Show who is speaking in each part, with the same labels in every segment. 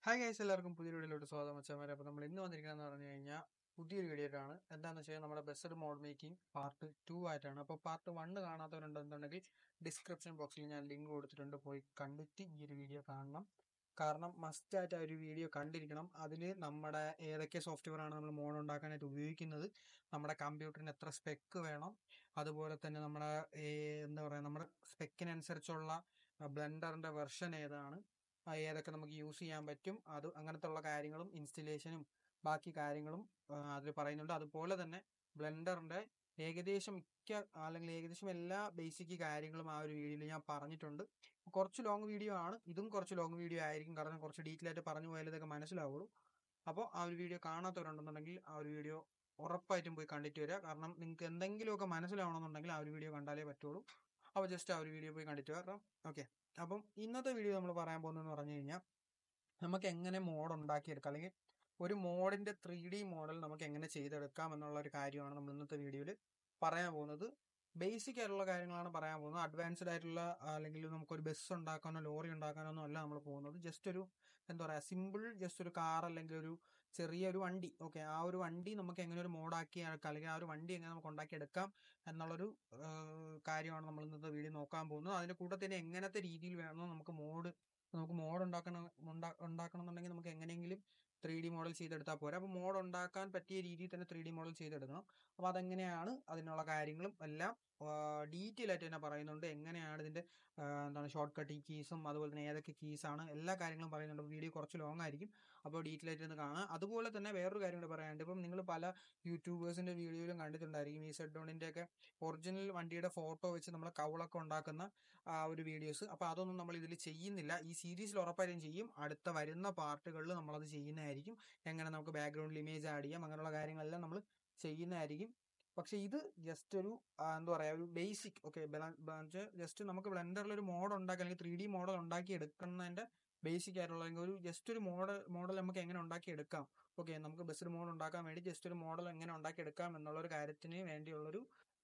Speaker 1: hi guys എല്ലാവർക്കും പുതിയൊരു വീഡിയോയിലോട്ട് സ്വാഗതം അച്ഛന്മാരെ അപ്പോൾ നമ്മൾ ഇന്ന് വന്നിരിക്കുന്നതെന്ന് പറഞ്ഞു കഴിഞ്ഞാൽ പുതിയൊരു വീഡിയോ ആണ് എന്താണെന്ന് വെച്ചാൽ നമ്മുടെ best mod making part two ആയിട്ടാണ് അപ്പോൾ പാർട്ട് വണ്ണ് കാണാത്തവരുണ്ടെന്നുണ്ടെങ്കിൽ ഡിസ്ക്രിപ്ഷൻ ബോക്സിൽ ഞാൻ ലിങ്ക് കൊടുത്തിട്ടുണ്ട് പോയി കണ്ടിട്ട് ഈ ഒരു വീഡിയോ കാണണം കാരണം മസ്റ്റ് ആയിട്ട് ആ ഒരു വീഡിയോ കണ്ടിരിക്കണം അതിൽ നമ്മുടെ ഏതൊക്കെ സോഫ്റ്റ്വെയർ ആണ് നമ്മൾ മോഡ് ഉണ്ടാക്കാനായിട്ട് ഉപയോഗിക്കുന്നത് നമ്മുടെ കമ്പ്യൂട്ടറിന് എത്ര സ്പെക്ക് വേണം അതുപോലെ തന്നെ നമ്മുടെ ഏ, എന്താ പറയുക നമ്മുടെ സ്പെക്കിനനുസരിച്ചുള്ള ബ്ലെൻഡറിന്റെ വെർഷൻ ഏതാണ് ആ ഏതൊക്കെ നമുക്ക് യൂസ് ചെയ്യാൻ പറ്റും അത് അങ്ങനത്തെ ഉള്ള കാര്യങ്ങളും ഇൻസ്റ്റലേഷനും ബാക്കി കാര്യങ്ങളും അതിൽ പറയുന്നുണ്ട് അതുപോലെ തന്നെ ബ്ലെൻഡറിന്റെ ഏകദേശം മിക്ക അല്ലെങ്കിൽ ഏകദേശം എല്ലാ ബേസിക് കാര്യങ്ങളും ആ ഒരു വീഡിയോയിൽ ഞാൻ പറഞ്ഞിട്ടുണ്ട് കുറച്ച് ലോങ് വീഡിയോ ആണ് ഇതും കുറച്ച് ലോങ് വീഡിയോ ആയിരിക്കും കാരണം കുറച്ച് ഡീറ്റെയിൽ ആയിട്ട് പറഞ്ഞു പോയാൽ ഇതൊക്കെ മനസ്സിലാവുള്ളൂ അപ്പോൾ ആ ഒരു വീഡിയോ കാണാത്തവരുണ്ടെന്നുണ്ടെങ്കിൽ ആ ഒരു വീഡിയോ ഉറപ്പായിട്ടും പോയി കണ്ടിട്ട് വരിക കാരണം നിങ്ങൾക്ക് എന്തെങ്കിലുമൊക്കെ മനസ്സിലാവണമെന്നുണ്ടെങ്കിൽ ആ ഒരു വീഡിയോ കണ്ടാലേ പറ്റുള്ളൂ അപ്പോൾ ജസ്റ്റ് ആ ഒരു വീഡിയോ പോയി കണ്ടിട്ട് വരാം ഓക്കെ അപ്പം ഇന്നത്തെ വീഡിയോ നമ്മൾ പറയാൻ പോകുന്നതെന്ന് പറഞ്ഞു കഴിഞ്ഞാൽ നമുക്ക് എങ്ങനെ മോഡ് ഉണ്ടാക്കിയെടുക്കാം അല്ലെങ്കിൽ ഒരു മോഡിന്റെ ത്രീ ഡി മോഡൽ നമുക്ക് എങ്ങനെ ചെയ്തെടുക്കാം എന്നുള്ള ഒരു കാര്യമാണ് നമ്മൾ ഇന്നത്തെ വീഡിയോയിൽ പറയാൻ പോകുന്നത് ബേസിക് ആയിട്ടുള്ള കാര്യങ്ങളാണ് പറയാൻ പോകുന്നത് അഡ്വാൻസ്ഡ് ആയിട്ടുള്ള അല്ലെങ്കിൽ നമുക്കൊരു ബസ് ഉണ്ടാക്കാനോ ലോറി ഉണ്ടാക്കാനോ ഒന്നും അല്ല നമ്മൾ പോകുന്നത് ജസ്റ്റ് ഒരു എന്താ പറയുക സിമ്പിൾ ജസ്റ്റ് ഒരു കാർ അല്ലെങ്കിൽ ഒരു ചെറിയൊരു വണ്ടി ഓക്കെ ആ ഒരു വണ്ടി നമുക്ക് എങ്ങനെ ഒരു മോഡാക്കി എടുക്കാം അല്ലെങ്കിൽ ആ ഒരു വണ്ടി എങ്ങനെ നമുക്ക് ഉണ്ടാക്കിയെടുക്കാം എന്നുള്ളൊരു ആ, കാര്യമാണ് നമ്മൾ ഇന്നത്തെ വീഡിയോ നോക്കാൻ പോകുന്നത് അതിന്റെ കൂട്ടത്തിൽ തന്നെ എങ്ങനത്തെ രീതിയിൽ വേണോ നമുക്ക് മോഡ് നമുക്ക് മോഡ് ഉണ്ടാക്കണം ഉണ്ടാ- ഉണ്ടാക്കണം എന്നുണ്ടെങ്കിൽ നമുക്ക് എങ്ങനെയെങ്കിലും ത്രീ ഡി മോഡൽ ചെയ്തെടുത്താൽ പോരാ അപ്പോൾ മോഡ് ഉണ്ടാക്കാൻ പറ്റിയ രീതിയിൽ തന്നെ ത്രീ ഡി മോഡൽ ചെയ്തെടുക്കണം അപ്പോൾ അതെങ്ങനെയാണ് അതിനുള്ള കാര്യങ്ങളും എല്ലാം ഡീറ്റെയിൽ ആയിട്ട് തന്നെ പറയുന്നുണ്ട് എങ്ങനെയാണ് ഇതിന്റെ ആ, എന്താണ് ഷോർട്ട് കട്ട് കീസും അതുപോലെ തന്നെ ഏതൊക്കെ കീസാണ് എല്ലാ കാര്യങ്ങളും പറയുന്നുണ്ട് വീഡിയോ കുറച്ച് ലോങ് ആയിരിക്കും അപ്പോൾ ഡീറ്റെയിൽ ആയിട്ട് ഒന്ന് കാണാം അതുപോലെ തന്നെ വേറൊരു കാര്യം കൂടെ പറയാനുണ്ട് ഇപ്പം നിങ്ങൾ പല യൂട്യൂബേഴ്സിന്റെ വീഡിയോയിലും കണ്ടിട്ടുണ്ടായിരിക്കും ഈ സെഡോണിന്റെ ഒക്കെ ഒറിജിനൽ വണ്ടിയുടെ ഫോട്ടോ വെച്ച് നമ്മൾ കവളൊക്കെ ഉണ്ടാക്കുന്ന ആ ഒരു വീഡിയോസ് അപ്പൊ അതൊന്നും നമ്മൾ ഇതിൽ ചെയ്യുന്നില്ല ഈ സീരീസിൽ ഉറപ്പായിട്ടും ചെയ്യും അടുത്ത വരുന്ന പാർട്ടുകളിൽ നമ്മളത് ചെയ്യുന്നതായിരിക്കും എങ്ങനെ നമുക്ക് ബാക്ക്ഗ്രൗണ്ടിൽ ഇമേജ് ആഡ് ചെയ്യാം അങ്ങനെയുള്ള കാര്യങ്ങളെല്ലാം നമ്മൾ ചെയ്യുന്നതായിരിക്കും പക്ഷെ ഇത് ജസ്റ്റ് ഒരു ആ, എന്താ പറയാ ഒരു ബേസിക് ഓക്കെ ജസ്റ്റ് നമുക്ക് ബ്ലെൻഡറിൽ ഒരു മോഡ് ഉണ്ടാക്കി അല്ലെങ്കിൽ ത്രീ ഡി മോഡൽ ഉണ്ടാക്കി എടുക്കുന്നതിന്റെ ബേസിക് ആയിട്ടുള്ള അല്ലെങ്കിൽ ഒരു ജസ്റ്റ് ഒരു മോഡൽ മോഡൽ നമുക്ക് എങ്ങനെ ഉണ്ടാക്കി എടുക്കാം ഓക്കെ നമുക്ക് ബെസ്റ്റ് മോഡ് ഉണ്ടാക്കാൻ വേണ്ടി ജസ്റ്റ് ഒരു മോഡൽ എങ്ങനെ ഉണ്ടാക്കി എടുക്കാം എന്നുള്ള ഒരു കാര്യത്തിന് വേണ്ടിയുള്ളൊരു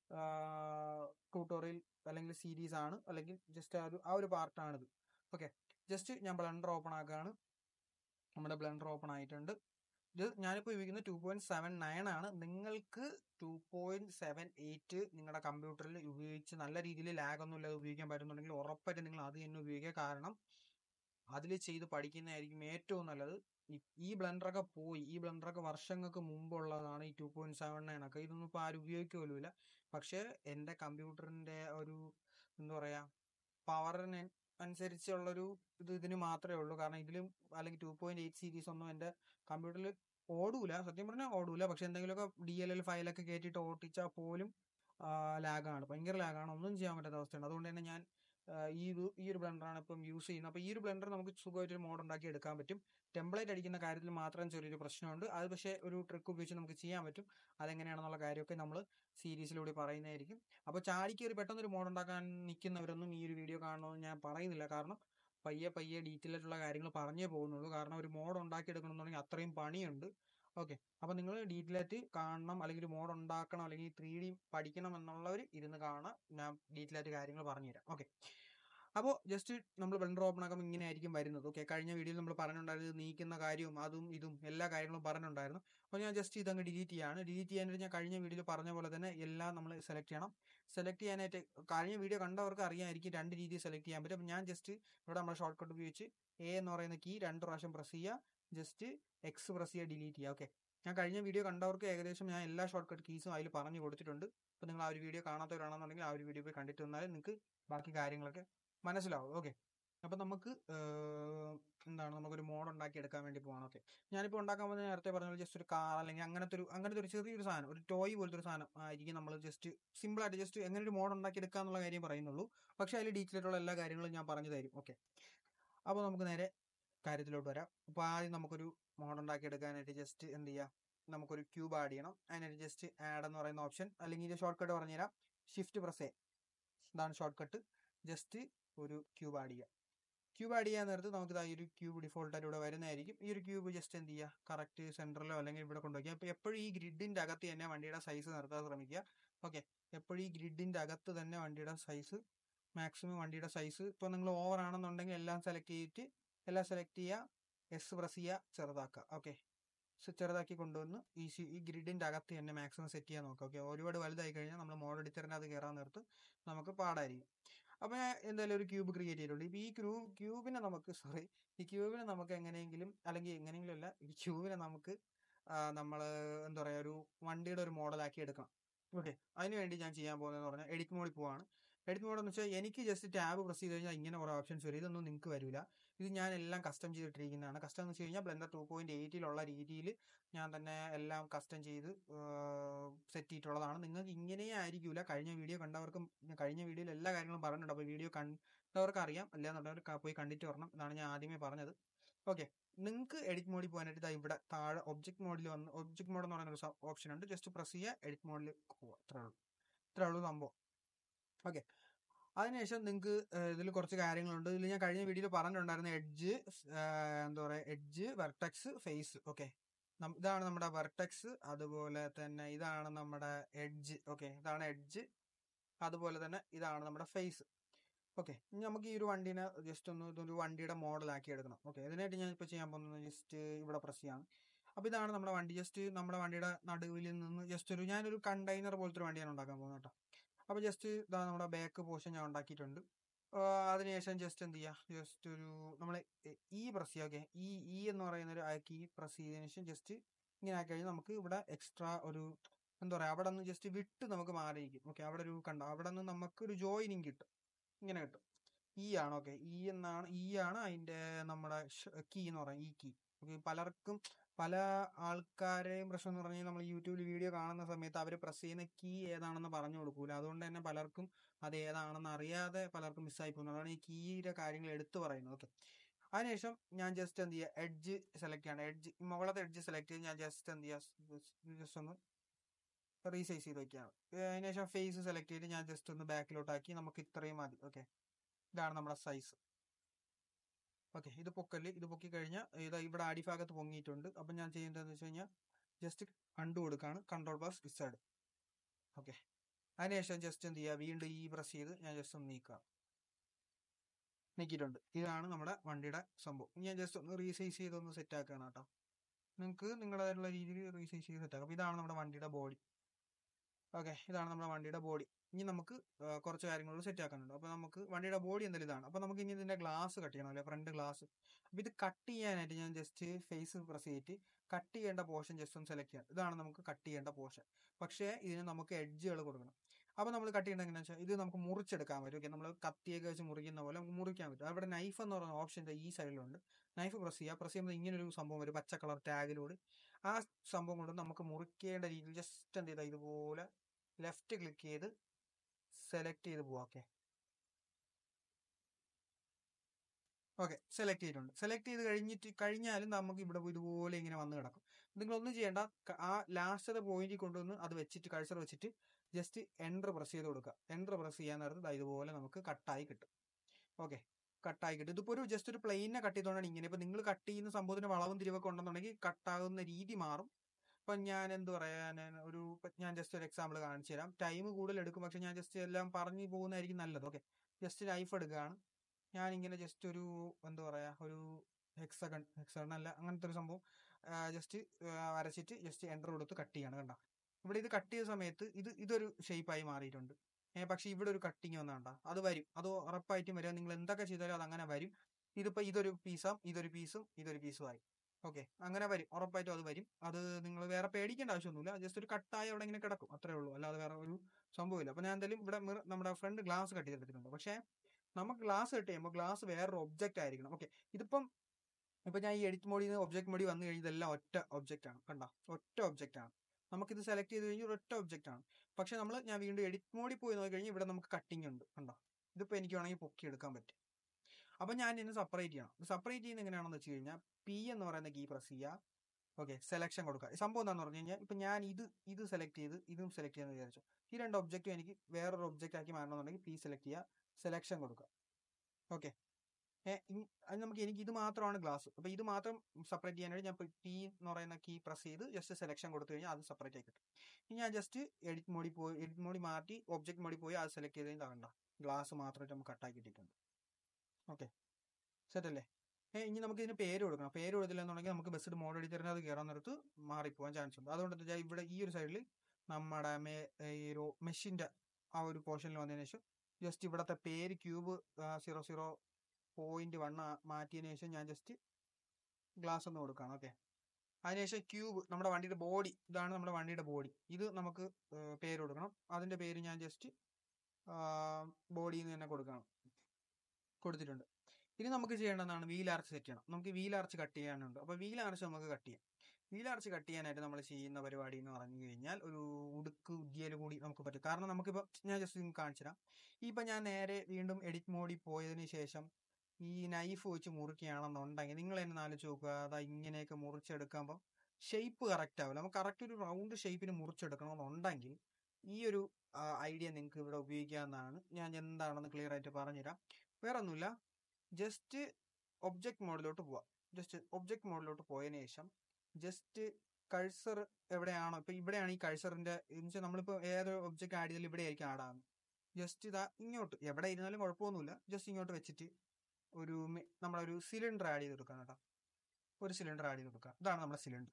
Speaker 1: ട്യൂട്ടോറിയൽ അല്ലെങ്കിൽ സീരീസ് ആണ് അല്ലെങ്കിൽ ജസ്റ്റ് ആ ഒരു ആ ഒരു പാർട്ടാണിത് ഓക്കെ ജസ്റ്റ് ഞാൻ ബ്ലെൻഡർ ഓപ്പൺ ആക്കുകയാണ് നമ്മുടെ ബ്ലെൻഡർ ഓപ്പൺ ആയിട്ടുണ്ട് ഇത് ഞാനിപ്പോൾ ഉപയോഗിക്കുന്നത് ടു പോയിന്റ് സെവൻ നയൻ ആണ് നിങ്ങൾക്ക് ടു പോയിന്റ് സെവൻ എയ്റ്റ് നിങ്ങളുടെ കമ്പ്യൂട്ടറിൽ ഉപയോഗിച്ച് നല്ല രീതിയിൽ ലാഗ് ഒന്നും ഇല്ലാതെ ഉപയോഗിക്കാൻ പറ്റുന്നുണ്ടെങ്കിൽ ഉറപ്പായിട്ടും നിങ്ങൾ അത് തന്നെ ഉപയോഗിക്കുക കാരണം അതിൽ ചെയ്ത് പഠിക്കുന്നതായിരിക്കും ഏറ്റവും നല്ലത് ഈ- ഈ ബ്ലെൻഡറൊക്കെ പോയി ഈ ബ്ലെൻഡറൊക്കെ വർഷങ്ങൾക്ക് മുമ്പുള്ളതാണ് ഈ ടു പോയിന്റ് സെവൻ നയൻ ഒക്കെ ഇതൊന്നും ഇപ്പോൾ ആരും ഉപയോഗിക്കുമല്ലോ പക്ഷേ എൻ്റെ കമ്പ്യൂട്ടറിന്റെ ഒരു എന്താ പറയാ പവറിന് അനുസരിച്ചുള്ളൊരു ഇത് ഇതിന് മാത്രമേ ഉള്ളൂ കാരണം ഇതിലും അല്ലെങ്കിൽ ടു പോയിന്റ് എയ്റ്റ് സീരീസ് ഒന്നും എൻ്റെ കമ്പ്യൂട്ടറിൽ ഓടൂല സത്യം പറഞ്ഞാൽ ഓടൂല പക്ഷെ എന്തെങ്കിലുമൊക്കെ ഡി എൽ എൽ ഫയലൊക്കെ കയറ്റിയിട്ട് ഓട്ടിച്ചാൽ പോലും ലാഗാണ് ഭയങ്കര ലാഗാണ് ഒന്നും ചെയ്യാൻ പറ്റാത്ത അവസ്ഥയാണ് അതുകൊണ്ട് തന്നെ ഞാൻ ആ, ഈ ഒരു ഈ ഒരു ബ്ലെൻഡറാണ് ഇപ്പം യൂസ് ചെയ്യുന്നത് അപ്പോൾ ഈ ഒരു ബ്ലെൻഡർ നമുക്ക് സുഖമായിട്ട് ഒരു മോഡ് ഉണ്ടാക്കി എടുക്കാൻ പറ്റും ടെംപ്ലേറ്റ് അടിക്കുന്ന കാര്യത്തിൽ മാത്രം ചെറിയൊരു പ്രശ്നമുണ്ട് അത് പക്ഷേ ഒരു ട്രിക്ക് ഉപയോഗിച്ച് നമുക്ക് ചെയ്യാൻ പറ്റും അതെങ്ങനെയാണെന്നുള്ള കാര്യമൊക്കെ നമ്മൾ സീരീസിലൂടെ പറയുന്നതായിരിക്കും അപ്പോൾ ചാടി കയറി പെട്ടെന്ന് ഒരു മോഡ് ഉണ്ടാക്കാൻ നിൽക്കുന്നവരൊന്നും ഈ ഒരു വീഡിയോ കാണണമെന്ന് ഞാൻ പറയുന്നില്ല കാരണം പയ്യെ പയ്യെ ഡീറ്റെയിൽ ആയിട്ടുള്ള കാര്യങ്ങൾ പറഞ്ഞേ പോകുന്നുള്ളൂ കാരണം ഒരു മോഡ് ഉണ്ടാക്കി എടുക്കണമെന്നുണ്ടെങ്കിൽ അത്രയും പണിയുണ്ട് ഓക്കെ അപ്പൊ നിങ്ങൾ ഡീറ്റെയിൽ ആയിട്ട് കാണണം അല്ലെങ്കിൽ മോഡ് ഉണ്ടാക്കണം അല്ലെങ്കിൽ ത്രീ ഡി പഠിക്കണം എന്നുള്ളവർ ഇരുന്ന് കാണാം ഞാൻ ഡീറ്റെയിൽ ആയിട്ട് കാര്യങ്ങൾ പറഞ്ഞുതരാം ഓക്കെ അപ്പോൾ ജസ്റ്റ് നമ്മൾ ബ്ലെൻഡർ ഓപ്പൺ ആക്കുമ്പോൾ ഇങ്ങനെ ആയിരിക്കും വരുന്നത് ഓക്കെ കഴിഞ്ഞ വീഡിയോയിൽ നമ്മൾ പറഞ്ഞിട്ടുണ്ടായിരുന്നു ഇത് നീക്കുന്ന കാര്യവും അതും ഇതും എല്ലാ കാര്യങ്ങളും പറഞ്ഞിട്ടുണ്ടായിരുന്നു അപ്പോൾ ഞാൻ ജസ്റ്റ് ഇതങ്ങ് ഡിലീറ്റ് ചെയ്യാണ് ഡിലീറ്റ് ചെയ്യാനായിട്ട് ഞാൻ കഴിഞ്ഞ വീഡിയോയിൽ പറഞ്ഞ പോലെ തന്നെ എല്ലാം നമ്മൾ സെലക്ട് ചെയ്യണം സെലക്ട് ചെയ്യാനായിട്ട് കഴിഞ്ഞ വീഡിയോ കണ്ടവർക്ക് അറിയാമായിരിക്കും രണ്ട് രീതിയിൽ സെലക്ട് ചെയ്യാൻ പറ്റും അപ്പോൾ ഞാൻ ജസ്റ്റ് ഇവിടെ നമ്മുടെ ഷോർട്ട് കട്ട് ഉപയോഗിച്ച് എ എന്ന് പറയുന്ന കീ രണ്ട് പ്രാവശ്യം പ്രസ് ചെയ്യുക ജസ്റ്റ് എക്സ് പ്രസ് ചെയ്യുക ഡിലീറ്റ് ചെയ്യുക ഓക്കെ ഞാൻ കഴിഞ്ഞ വീഡിയോ കണ്ടവർക്ക് ഏകദേശം ഞാൻ എല്ലാ ഷോർട്ട് കട്ട് കീസും അതിൽ പറഞ്ഞു കൊടുത്തിട്ടുണ്ട് അപ്പോൾ നിങ്ങൾ ആ ഒരു വീഡിയോ കാണാത്തവരാണെന്നുണ്ടെങ്കിൽ ആ ഒരു വീഡിയോ പോയി കണ്ടിട്ട് വന്നാൽ നിങ്ങൾക്ക് ബാക്കി കാര്യങ്ങളൊക്കെ മനസ്സിലാവും ഓക്കെ അപ്പം നമുക്ക് ഏഹ്, എന്താണ് നമുക്കൊരു മോഡ് ഉണ്ടാക്കി എടുക്കാൻ വേണ്ടി പോകണം ഓക്കെ ഞാനിപ്പോൾ ഉണ്ടാക്കാൻ പോകുന്നത് നേരത്തെ പറഞ്ഞ പോലെ ജസ്റ്റ് ഒരു കാർ അല്ലെങ്കിൽ അങ്ങനത്തെ ഒരു അങ്ങനത്തെ ഒരു ചെറിയൊരു സാധനം ഒരു ടോയ് പോലത്തെ ഒരു സാധനം ആയിരിക്കും നമ്മൾ ജസ്റ്റ് സിമ്പിൾ ആയിട്ട് ജസ്റ്റ് എങ്ങനെ ഒരു മോഡ് ഉണ്ടാക്കി എടുക്കുക എന്നുള്ള കാര്യം പറയുന്നുള്ളൂ പക്ഷേ അതിൽ ഡീറ്റെയിൽ ആയിട്ടുള്ള എല്ലാ കാര്യങ്ങളും ഞാൻ പറഞ്ഞു തരും ഓക്കെ അപ്പോൾ നമുക്ക് നേരെ കാര്യത്തിലോട്ട് വരാം അപ്പോൾ ആദ്യം നമുക്കൊരു മോഡ് ഉണ്ടാക്കി എടുക്കാനായിട്ട് ജസ്റ്റ് എന്ത് ചെയ്യാം നമുക്കൊരു ക്യൂബ് ആഡ് ചെയ്യണം അതിനായിട്ട് ജസ്റ്റ് ആഡ് എന്ന് പറയുന്ന ഓപ്ഷൻ അല്ലെങ്കിൽ ഷോർട്ട് കട്ട് പറഞ്ഞുതരാം ഷിഫ്റ്റ് പ്രസ് എ ഇതാണ് ഷോർട്ട് കട്ട് ജസ്റ്റ് ഒരു ക്യൂബ് ആഡ് ചെയ്യുക ക്യൂബ് ആഡ് ചെയ്യാൻ നേരത്ത് നമുക്ക് ദാ ഈ ഒരു ക്യൂബ് ഡിഫോൾട്ട് ആയിട്ട് ഇവിടെ വരുന്നതായിരിക്കും ഈ ഒരു ക്യൂബ് ജസ്റ്റ് എന്ത് ചെയ്യുക കറക്റ്റ് സെന്ററിലോ അല്ലെങ്കിൽ ഇവിടെ കൊണ്ടുവയ്ക്കുക അപ്പോൾ എപ്പോഴും ഈ ഗ്രിഡിന്റെ അകത്ത് തന്നെ വണ്ടിയുടെ സൈസ് നിർത്താൻ ശ്രമിക്കുക ഓക്കെ എപ്പോഴും ഈ ഗ്രിഡിന്റെ അകത്ത് തന്നെ വണ്ടിയുടെ സൈസ് മാക്സിമം വണ്ടിയുടെ സൈസ് ഇപ്പോൾ നിങ്ങൾ ഓവർ ആണെന്നുണ്ടെങ്കിൽ എല്ലാം സെലക്ട് ചെയ്തിട്ട് എല്ലാം സെലക്ട് ചെയ്യുക എസ് പ്രസ് ചെയ്യുക ചെറുതാക്കുക ഓക്കെ ചെറുതാക്കി കൊണ്ടുവന്ന് ഈ സി- ഈ ഗ്രിഡിന്റെ അകത്ത് തന്നെ മാക്സിമം സെറ്റ് ചെയ്യാൻ നോക്കുക ഓക്കെ ഒരുപാട് വലുതായി കഴിഞ്ഞാൽ നമ്മൾ മോഡ് എഡിറ്ററിൻ്റെ അത് കയറാൻ നേരത്ത് നമുക്ക് പാടായിരിക്കും അപ്പോൾ ഞാൻ എന്തായാലും ഒരു ക്യൂബ് ക്രിയേറ്റ് ചെയ്തിട്ടുണ്ട് ഇപ്പോൾ ഈ ക്യൂ ക്യൂബിനെ നമുക്ക് സോറി ഈ ക്യൂബിനെ നമുക്ക് എങ്ങനെയെങ്കിലും അല്ലെങ്കിൽ എങ്ങനെയെങ്കിലും അല്ല ഈ ക്യൂബിനെ നമുക്ക് നമ്മൾ എന്താ പറയുക ഒരു വണ്ടിയുടെ ഒരു മോഡലാക്കി എടുക്കണം ഓക്കെ അതിന് വേണ്ടി ഞാൻ ചെയ്യാൻ പോകുന്നതെന്ന് പറഞ്ഞാൽ എഡിറ്റ് മോഡിൽ പോവാണ് എഡിറ്റ് മോഡ് എന്ന് വെച്ചാൽ എനിക്ക് ജസ്റ്റ് ടാബ് പ്രസ് ചെയ്ത് കഴിഞ്ഞാൽ ഇങ്ങനെ കുറേ ഓപ്ഷൻസ് വരും ഇതൊന്നും നിങ്ങൾക്ക് വരില്ല ഇത് ഞാൻ എല്ലാം കസ്റ്റം ചെയ്തിട്ടിരിക്കുന്നതാണ് കസ്റ്റം എന്ന് വെച്ച് കഴിഞ്ഞാൽ ബ്ലെൻഡർ ടു പോയിന്റ് എയ്റ്റിലുള്ള രീതിയിൽ ഞാൻ തന്നെ എല്ലാം കസ്റ്റം ചെയ്ത് സെറ്റ് ചെയ്തിട്ടുള്ളതാണ് നിങ്ങൾക്ക് ഇങ്ങനെ ആയിരിക്കില്ല കഴിഞ്ഞ വീഡിയോ കണ്ടവർക്ക് ഞാൻ കഴിഞ്ഞ വീഡിയോയിൽ എല്ലാ കാര്യങ്ങളും പറഞ്ഞിട്ടുണ്ട് അപ്പോൾ വീഡിയോ കണ്ടവർക്ക് അറിയാം അല്ലാന്നുള്ളവർ ക- പോയി കണ്ടിട്ട് വരണം ഇതാണ് ഞാൻ ആദ്യമേ പറഞ്ഞത് ഓക്കെ നിങ്ങൾക്ക് എഡിറ്റ് മോഡിൽ പോകാനായിട്ട് ഇതാ ഇവിടെ താഴെ ഒബ്ജക്ട് മോഡിൽ വന്ന് ഒബ്ജക്ട് മോഡ് എന്ന് പറയുന്ന ഒരു ഓപ്ഷൻ ഉണ്ട് ജസ്റ്റ് പ്രസ് ചെയ്യുക എഡിറ്റ് മോഡിൽ പോവുക ഇത്രേ ഉള്ളൂ ഇത്രേ ഉള്ളൂ സംഭവം ഓക്കെ അതിനുശേഷം നിങ്ങൾക്ക് ഇതിൽ കുറച്ച് കാര്യങ്ങളുണ്ട് ഇതിൽ ഞാൻ കഴിഞ്ഞ വീഡിയോയിൽ പറഞ്ഞിട്ടുണ്ടായിരുന്ന എഡ്ജ് എന്താ പറയുക എഡ്ജ് വെർട്ടക്സ് ഫേസ് ഓക്കെ ഇതാണ് നമ്മുടെ വെർട്ടക്സ് അതുപോലെ തന്നെ ഇതാണ് നമ്മുടെ എഡ്ജ് ഓക്കെ ഇതാണ് എഡ്ജ് അതുപോലെ തന്നെ ഇതാണ് നമ്മുടെ ഫേസ് ഓക്കെ ഇനി നമുക്ക് ഈ ഒരു വണ്ടീനെ ജസ്റ്റ് ഒന്ന് ഇതൊരു വണ്ടിയുടെ മോഡലാക്കി എടുക്കണം ഓക്കെ ഇതിനായിട്ട് ഞാൻ ഇപ്പോൾ ചെയ്യാൻ പോകുന്നത് ജസ്റ്റ് ഇവിടെ പ്രസ് ചെയ്യാം അപ്പോൾ ഇതാണ് നമ്മുടെ വണ്ടി ജസ്റ്റ് നമ്മുടെ വണ്ടിയുടെ നടുവിൽ നിന്ന് ജസ്റ്റ് ഒരു ഞാനൊരു കണ്ടെയ്നർ പോലത്തെ ഒരു വണ്ടിയാണ് ഉണ്ടാക്കാൻ പോകുന്നത് കേട്ടോ അപ്പോൾ ജസ്റ്റ് ഇതാ നമ്മുടെ ബാക്ക് പോർഷൻ ഞാൻ ഉണ്ടാക്കിയിട്ടുണ്ട് ആ, അതിനുശേഷം ജസ്റ്റ് എന്ത് ചെയ്യുക ജസ്റ്റ് ഒരു നമ്മൾ ഈ പ്രസ് ചെയ്യുക ഓക്കെ ഈ ഈ എന്ന് പറയുന്ന ഒരു കീ പ്രസ് ചെയ്തതിനു ശേഷം ജസ്റ്റ് ഇങ്ങനെ ആക്കി കഴിഞ്ഞാൽ നമുക്ക് ഇവിടെ എക്സ്ട്രാ ഒരു എന്താ പറയുക അവിടെ നിന്ന് ജസ്റ്റ് വിട്ട് നമുക്ക് മാറിയിരിക്കും ഓക്കെ അവിടെ ഒരു കണ്ടോ അവിടെ നിന്ന് നമുക്ക് ഒരു ജോയിനിങ് കിട്ടും ഇങ്ങനെ കിട്ടും ഈ ആണ് ഓക്കെ ഈ എന്നാണ് ഈ ആണ് അതിന്റെ നമ്മുടെ കീ എന്ന് പറയുന്നത് ഈ കീ ഓക്കെ പലർക്കും പല ആൾക്കാരെയും പ്രശ്നം എന്ന് പറഞ്ഞാൽ നമ്മൾ യൂട്യൂബിൽ വീഡിയോ കാണുന്ന സമയത്ത് അവർ പ്രസ് ചെയ്യുന്ന കീ ഏതാണെന്ന് പറഞ്ഞു കൊടുക്കൂല അതുകൊണ്ട് തന്നെ പലർക്കും അത് ഏതാണെന്ന് അറിയാതെ പലർക്കും മിസ്സായി പോകുന്നു അതാണ് ഈ കീയുടെ കാര്യങ്ങൾ എടുത്തു പറയുന്നത് ഓക്കെ അതിനുശേഷം ഞാൻ ജസ്റ്റ് എന്ത് ചെയ്യുക എഡ്ജ് സെലക്ട് ചെയ്യണം എഡ്ജ് മുകളത്തെ എഡ്ജ് സെലക്ട് ചെയ്ത് ഞാൻ ജസ്റ്റ് എന്ത് ചെയ്യുക ജസ്റ്റ് ഒന്ന് റീസൈസ് ചെയ്ത് വെക്കുകയാണ് അതിനുശേഷം ഫേസ് സെലക്ട് ചെയ്ത് ഞാൻ ജസ്റ്റ് ഒന്ന് ബാക്കിലോട്ടാക്കി നമുക്ക് ഇത്രയും മതി ഓക്കെ ഇതാണ് നമ്മുടെ സൈസ് ഓക്കെ ഇത് പൊക്കല് ഇത് പൊക്കി കഴിഞ്ഞാൽ ഇത് ഇവിടെ അടിഭാഗത്ത് പൊങ്ങിയിട്ടുണ്ട് അപ്പം ഞാൻ ചെയ്യേണ്ടതെന്ന് വെച്ച് കഴിഞ്ഞാൽ ജസ്റ്റ് കണ്ടു കൊടുക്കുകയാണ് കൺട്രോൾ പ്ലസ് ഇസഡ് ഓക്കെ അതിനുശേഷം ജസ്റ്റ് എന്ത് ചെയ്യുക വീണ്ടും ഈ പ്രസ് ചെയ്ത് ഞാൻ ജസ്റ്റ് ഒന്ന് നീക്കുക നീക്കിയിട്ടുണ്ട് ഇതാണ് നമ്മുടെ വണ്ടിയുടെ സംഭവം ഇനി ഞാൻ ജസ്റ്റ് ഒന്ന് റീസൈസ് ചെയ്തൊന്ന് സെറ്റ് ആക്കുകയാണ് കേട്ടോ നിങ്ങൾക്ക് നിങ്ങളായിട്ടുള്ള രീതിയിൽ റീസൈസ് ചെയ്ത് സെറ്റ് ആക്കാം അപ്പോൾ ഇതാണ് നമ്മുടെ വണ്ടിയുടെ ബോഡി ഓക്കെ ഇതാണ് നമ്മുടെ വണ്ടിയുടെ ബോഡി ഇനി നമുക്ക് ആ, കുറച്ച് കാര്യങ്ങൾ സെറ്റ് ആക്കാനുണ്ട് അപ്പോൾ നമുക്ക് വണ്ടിയുടെ ബോഡി എന്തായാലും ഇതാണ് അപ്പോൾ നമുക്ക് ഇനി ഇതിന്റെ ഗ്ലാസ് കട്ട് ചെയ്യണം അല്ലെ ഫ്രണ്ട് ഗ്ലാസ് അപ്പോൾ ഇത് കട്ട് ചെയ്യാനായിട്ട് ഞാൻ ജസ്റ്റ് ഫേസ് പ്രസ് ചെയ്തിട്ട് കട്ട് ചെയ്യേണ്ട പോർഷൻ ജസ്റ്റ് ഒന്ന് സെലക്ട് ചെയ്യാം ഇതാണ് നമുക്ക് കട്ട് ചെയ്യേണ്ട പോർഷൻ പക്ഷേ ഇതിന് നമുക്ക് എഡ്ജുകൾ കൊടുക്കണം അപ്പോൾ നമ്മൾ കട്ട് ചെയ്യേണ്ടത് എങ്ങനെയാണെന്ന് വെച്ചാൽ ഇത് നമുക്ക് മുറിച്ചെടുക്കാൻ പറ്റും ഓക്കെ നമ്മൾ കത്തിയൊക്കെ വെച്ച് മുറിക്കുന്ന പോലെ നമുക്ക് മുറിക്കാൻ പറ്റും അവിടെ നൈഫ് എന്ന് പറയുന്ന ഓപ്ഷൻ ഈ സൈഡിലുണ്ട് നൈഫ് പ്രസ് ചെയ്യുക പ്രസ് ചെയ്യുമ്പോൾ ഇങ്ങനെ ഒരു സംഭവം വരും പച്ച കളർ ടാഗിലൂടെ ആ സംഭവം കൊണ്ട് നമുക്ക് മുറിക്കേണ്ട രീതിയിൽ ജസ്റ്റ് എന്ത് ചെയ്താൽ ഇതുപോലെ ലെഫ്റ്റ് ക്ലിക്ക് ചെയ്ത് സെലക്ട് ചെയ്ത് പോവാം ഓക്കെ ഓക്കെ സെലക്ട് ചെയ്തിട്ടുണ്ട് സെലക്ട് ചെയ്ത് കഴിഞ്ഞിട്ട് കഴിഞ്ഞാലും നമുക്ക് ഇവിടെ ഇതുപോലെ ഇങ്ങനെ വന്ന് കിടക്കും നിങ്ങളൊന്നും ചെയ്യേണ്ട ക- ആ ലാസ്റ്റത്തെ പോയിന്റിൽ കൊണ്ടുവന്ന് അത് വെച്ചിട്ട് കഴ്സർ വെച്ചിട്ട് ജസ്റ്റ് എൻ്റർ പ്രസ് ചെയ്ത് കൊടുക്കുക എൻ്റർ പ്രസ് ചെയ്യാൻ നേരത്ത് ദാ ഇതുപോലെ നമുക്ക് കട്ടായി കിട്ടും ഓക്കെ കട്ടായി കിട്ടും ഇതിപ്പോൾ ഒരു ജസ്റ്റ് ഒരു പ്ലെയിനെ കട്ട് ചെയ്തുകൊണ്ടാണ് ഇങ്ങനെ ഇപ്പം നിങ്ങൾ കട്ട് ചെയ്യുന്ന സംഭവത്തിന് വളവും തിരിവൊക്കെ ഉണ്ടെന്നുണ്ടെങ്കിൽ കട്ടാകുന്ന രീതി മാറും ഇപ്പം ഞാൻ എന്ത് പറയാ ഞാൻ ഒരു ഇപ്പം ഞാൻ ജസ്റ്റ് ഒരു എക്സാമ്പിൾ കാണിച്ചു തരാം ടൈം കൂടുതൽ എടുക്കും പക്ഷെ ഞാൻ ജസ്റ്റ് എല്ലാം പറഞ്ഞു പോകുന്നതായിരിക്കും നല്ലത് ഓക്കെ ജസ്റ്റ് നൈഫ് എടുക്കുകയാണ് ഞാൻ ഇങ്ങനെ ജസ്റ്റ് ഒരു എന്താ പറയാ ഒരു ഹെക്സഗൺ ഹെക്സഗൺ അല്ല അങ്ങനത്തെ ഒരു സംഭവം ജസ്റ്റ് വരച്ചിട്ട് ജസ്റ്റ് എൻ്റർ കൊടുത്ത് കട്ട് ചെയ്യാണ് കണ്ട ഇവിടെ ഇത് കട്ട് ചെയ്ത സമയത്ത് ഇത് ഇതൊരു ഷേപ്പായി മാറിയിട്ടുണ്ട് ഏ, പക്ഷെ ഇവിടെ ഒരു കട്ടിങ് വന്നാണ്ട അത് വരും അത് ഉറപ്പായിട്ടും വരും നിങ്ങൾ എന്തൊക്കെ ചെയ്താലും അത് അങ്ങനെ വരും ഇതിപ്പോ ഇതൊരു പീസാം ഇതൊരു പീസും ഇതൊരു പീസും ആയി ഓക്കെ അങ്ങനെ വരും ഉറപ്പായിട്ടും അത് വരും അത് നിങ്ങൾ വേറെ പേടിക്കേണ്ട ആവശ്യമൊന്നുമില്ല ജസ്റ്റ് ഒരു കട്ടായി അവിടെ ഇങ്ങനെ കിടക്കും അത്രേ ഉള്ളൂ അല്ലാതെ വേറെ ഒരു സംഭവമില്ല അപ്പൊ ഞാൻ എന്തായാലും ഇവിടെ മിറ- നമ്മുടെ ഫ്രണ്ട് ഗ്ലാസ് കട്ട് ചെയ്തെടുത്തിട്ടുണ്ട് പക്ഷേ നമുക്ക് ഗ്ലാസ് കട്ട് ചെയ്യുമ്പോൾ ഗ്ലാസ് വേറൊരു ഒബ്ജക്റ്റ് ആയിരിക്കണം ഓക്കെ ഇതിപ്പം ഇപ്പൊ ഞാൻ ഈ എഡിറ്റ് മോഡിൽ നിന്ന് ഒബ്ജക്ട് മോഡിൽ വന്നു കഴിഞ്ഞാൽ ഇതെല്ലാം ഒറ്റ ഒബ്ജക്റ്റ് ആണ് കണ്ട ഒറ്റ ഒബ്ജക്റ്റ് ആണ് നമുക്കിത് സെലക്ട് ചെയ്ത് കഴിഞ്ഞാൽ ഒറ്റ ഒബ്ജക്റ്റ് ആണ് പക്ഷെ നമ്മൾ ഞാൻ വീണ്ടും എഡിറ്റ് മോഡിൽ പോയി നോക്കി കഴിഞ്ഞാൽ ഇവിടെ നമുക്ക് കട്ടിങ് ഉണ്ട് കണ്ടോ ഇതിപ്പോ എനിക്ക് വേണമെങ്കിൽ പൊക്കി എടുക്കാൻ പറ്റും അപ്പൊ ഞാൻ ഇതിനെ സെപ്പറേറ്റ് ചെയ്യണം സെപ്പറേറ്റ് ചെയ്യുന്നത് എങ്ങനെയാണെന്ന് വെച്ച് കഴിഞ്ഞാൽ പി എന്ന് പറയുന്ന കീ പ്രസ് ചെയ്യുക ഓക്കെ സെലക്ഷൻ കൊടുക്കുക ഈ സംഭവം എന്താന്ന് പറഞ്ഞു കഴിഞ്ഞാൽ ഇപ്പൊ ഞാൻ ഇത് ഇത് സെലക്ട് ചെയ്ത് ഇതും സെലക്ട് ചെയ്യാന്ന് വിചാരിച്ചു ഈ രണ്ട് ഒബ്ജക്റ്റും എനിക്ക് വേറൊരു ഒബ്ജക്റ്റ് ആക്കി മാറണമെന്നുണ്ടെങ്കിൽ പി സെലക്ട് ചെയ്യുക സെലക്ഷൻ കൊടുക്കുക ഓക്കെ അത് നമുക്ക് എനിക്ക് ഇത് മാത്രമാണ് ഗ്ലാസ് അപ്പൊ ഇത് മാത്രം സെപ്പറേറ്റ് ചെയ്യാനായിട്ട് ഞാൻ പി എന്ന് പറയുന്ന കീ പ്രസ് ചെയ്ത് ജസ്റ്റ് സെലക്ഷൻ കൊടുത്തു കഴിഞ്ഞാൽ അത് സെപ്പറേറ്റ് ആയി കിട്ടും ഇനി ഞാൻ ജസ്റ്റ് എഡിറ്റ് മോഡിൽ പോയി എഡിറ്റ് മോഡിൽ മാറ്റി ഒബ്ജക്ട് മോഡിൽ പോയി അത് സെലക്ട് ചെയ്ത് കഴിഞ്ഞാൽ കണ്ട ഗ്ലാസ് മാത്രമായിട്ട് നമുക്ക് കട്ടാക്കി കിട്ടിയിട്ടുണ്ട് ഓക്കെ സെറ്റ് അല്ലേ ഏ, ഇനി നമുക്ക് ഇതിന് പേര് കൊടുക്കണം പേര് കൊടുത്തില്ല എന്നുണ്ടെങ്കിൽ നമുക്ക് ബസ്സിൽ മോഡ് എഡിറ്ററിന് അത് കയറാൻ നേരത്ത് മാറിപ്പോകാൻ ചാൻസ് ഉണ്ട് അതുകൊണ്ട് എന്താ വെച്ചാൽ ഇവിടെ ഈ ഒരു സൈഡിൽ നമ്മുടെ മേ ഈ ഒരു മെഷീൻ്റെ ആ ഒരു പോർഷനിൽ വന്നതിന് ശേഷം ജസ്റ്റ് ഇവിടുത്തെ പേര് cube zero zero point one മാറ്റിയതിന് ശേഷം ഞാൻ ജസ്റ്റ് ഗ്ലാസ് ഒന്ന് കൊടുക്കുകയാണ് ഓക്കെ അതിനുശേഷം ക്യൂബ് നമ്മുടെ വണ്ടിയുടെ ബോഡി ഇതാണ് നമ്മുടെ വണ്ടിയുടെ ബോഡി ഇത് നമുക്ക് ഏർ പേര് കൊടുക്കണം അതിന്റെ പേര് ഞാൻ ജസ്റ്റ് ബോഡിയിൽ നിന്ന് തന്നെ കൊടുക്കണം കൊടുത്തിട്ടുണ്ട് ഇനി നമുക്ക് ചെയ്യേണ്ടതാണ് വീൽ ആർച്ച് സെറ്റ് ചെയ്യണം നമുക്ക് വീൽ ആർച്ച് കട്ട് ചെയ്യാനുണ്ട് അപ്പോൾ വീൽ ആർച്ച് നമുക്ക് കട്ട് ചെയ്യാം വീൽ ആർച്ച് കട്ട് ചെയ്യാനായിട്ട് നമ്മൾ ചെയ്യുന്ന പരിപാടി എന്ന് പറഞ്ഞു കഴിഞ്ഞാൽ ഒരു ഉടുക്ക് ഉദ്യയിൽ കൂടി നമുക്ക് പറ്റും കാരണം നമുക്കിപ്പോൾ ഞാൻ ജസ്റ്റ് നിങ്ങൾക്ക് കാണിച്ചു തരാം ഇപ്പം ഞാൻ നേരെ വീണ്ടും എഡിറ്റ് മോഡിൽ പോയതിന് ശേഷം ഈ നൈഫ് വെച്ച് മുറിക്കുകയാണെന്നുണ്ടെങ്കിൽ നിങ്ങൾ എന്നെ ആലോചിച്ച് നോക്കുക അതാ ഇങ്ങനെയൊക്കെ മുറിച്ചെടുക്കുമ്പോൾ ഷേപ്പ് കറക്റ്റ് ആവില്ല നമുക്ക് കറക്റ്റ് ഒരു റൗണ്ട് ഷേപ്പിന് മുറിച്ചെടുക്കണമെന്നുണ്ടെങ്കിൽ ഈ ഒരു ഐഡിയ നിങ്ങൾക്ക് ഇവിടെ ഉപയോഗിക്കാവുന്നതാണ് ഞാൻ എന്താണെന്ന് ക്ലിയർ ആയിട്ട് പറഞ്ഞുതരാം വേറെ ഒന്നുമില്ല ജസ്റ്റ് ഒബ്ജക്റ്റ് മോഡിലോട്ട് പോവാം ജസ്റ്റ് ഒബ്ജക്റ്റ് മോഡിലോട്ട് പോയതിനു ശേഷം ജസ്റ്റ് കഴ്സർ എവിടെയാണോ ഇപ്പൊ ഇവിടെയാണ് ഈ കഴ്സറിന്റെ എന്നുവെച്ചാൽ നമ്മളിപ്പോ ഏതൊരു ഒബ്ജക്റ്റ് ആഡ് ചെയ്താലും ഇവിടെ ആയിരിക്കും ആഡ് ആകുന്നത് ജസ്റ്റ് ഇതാ ഇങ്ങോട്ട് എവിടെ ഇരുന്നാലും കുഴപ്പമൊന്നുമില്ല ജസ്റ്റ് ഇങ്ങോട്ട് വെച്ചിട്ട് ഒരു മെ- നമ്മളൊരു സിലിണ്ടർ ആഡ് ചെയ്ത് കൊടുക്കാം കേട്ടോ ഒരു സിലിണ്ടർ ആഡ് ചെയ്ത് കൊടുക്കാം ഇതാണ് നമ്മുടെ സിലിണ്ടർ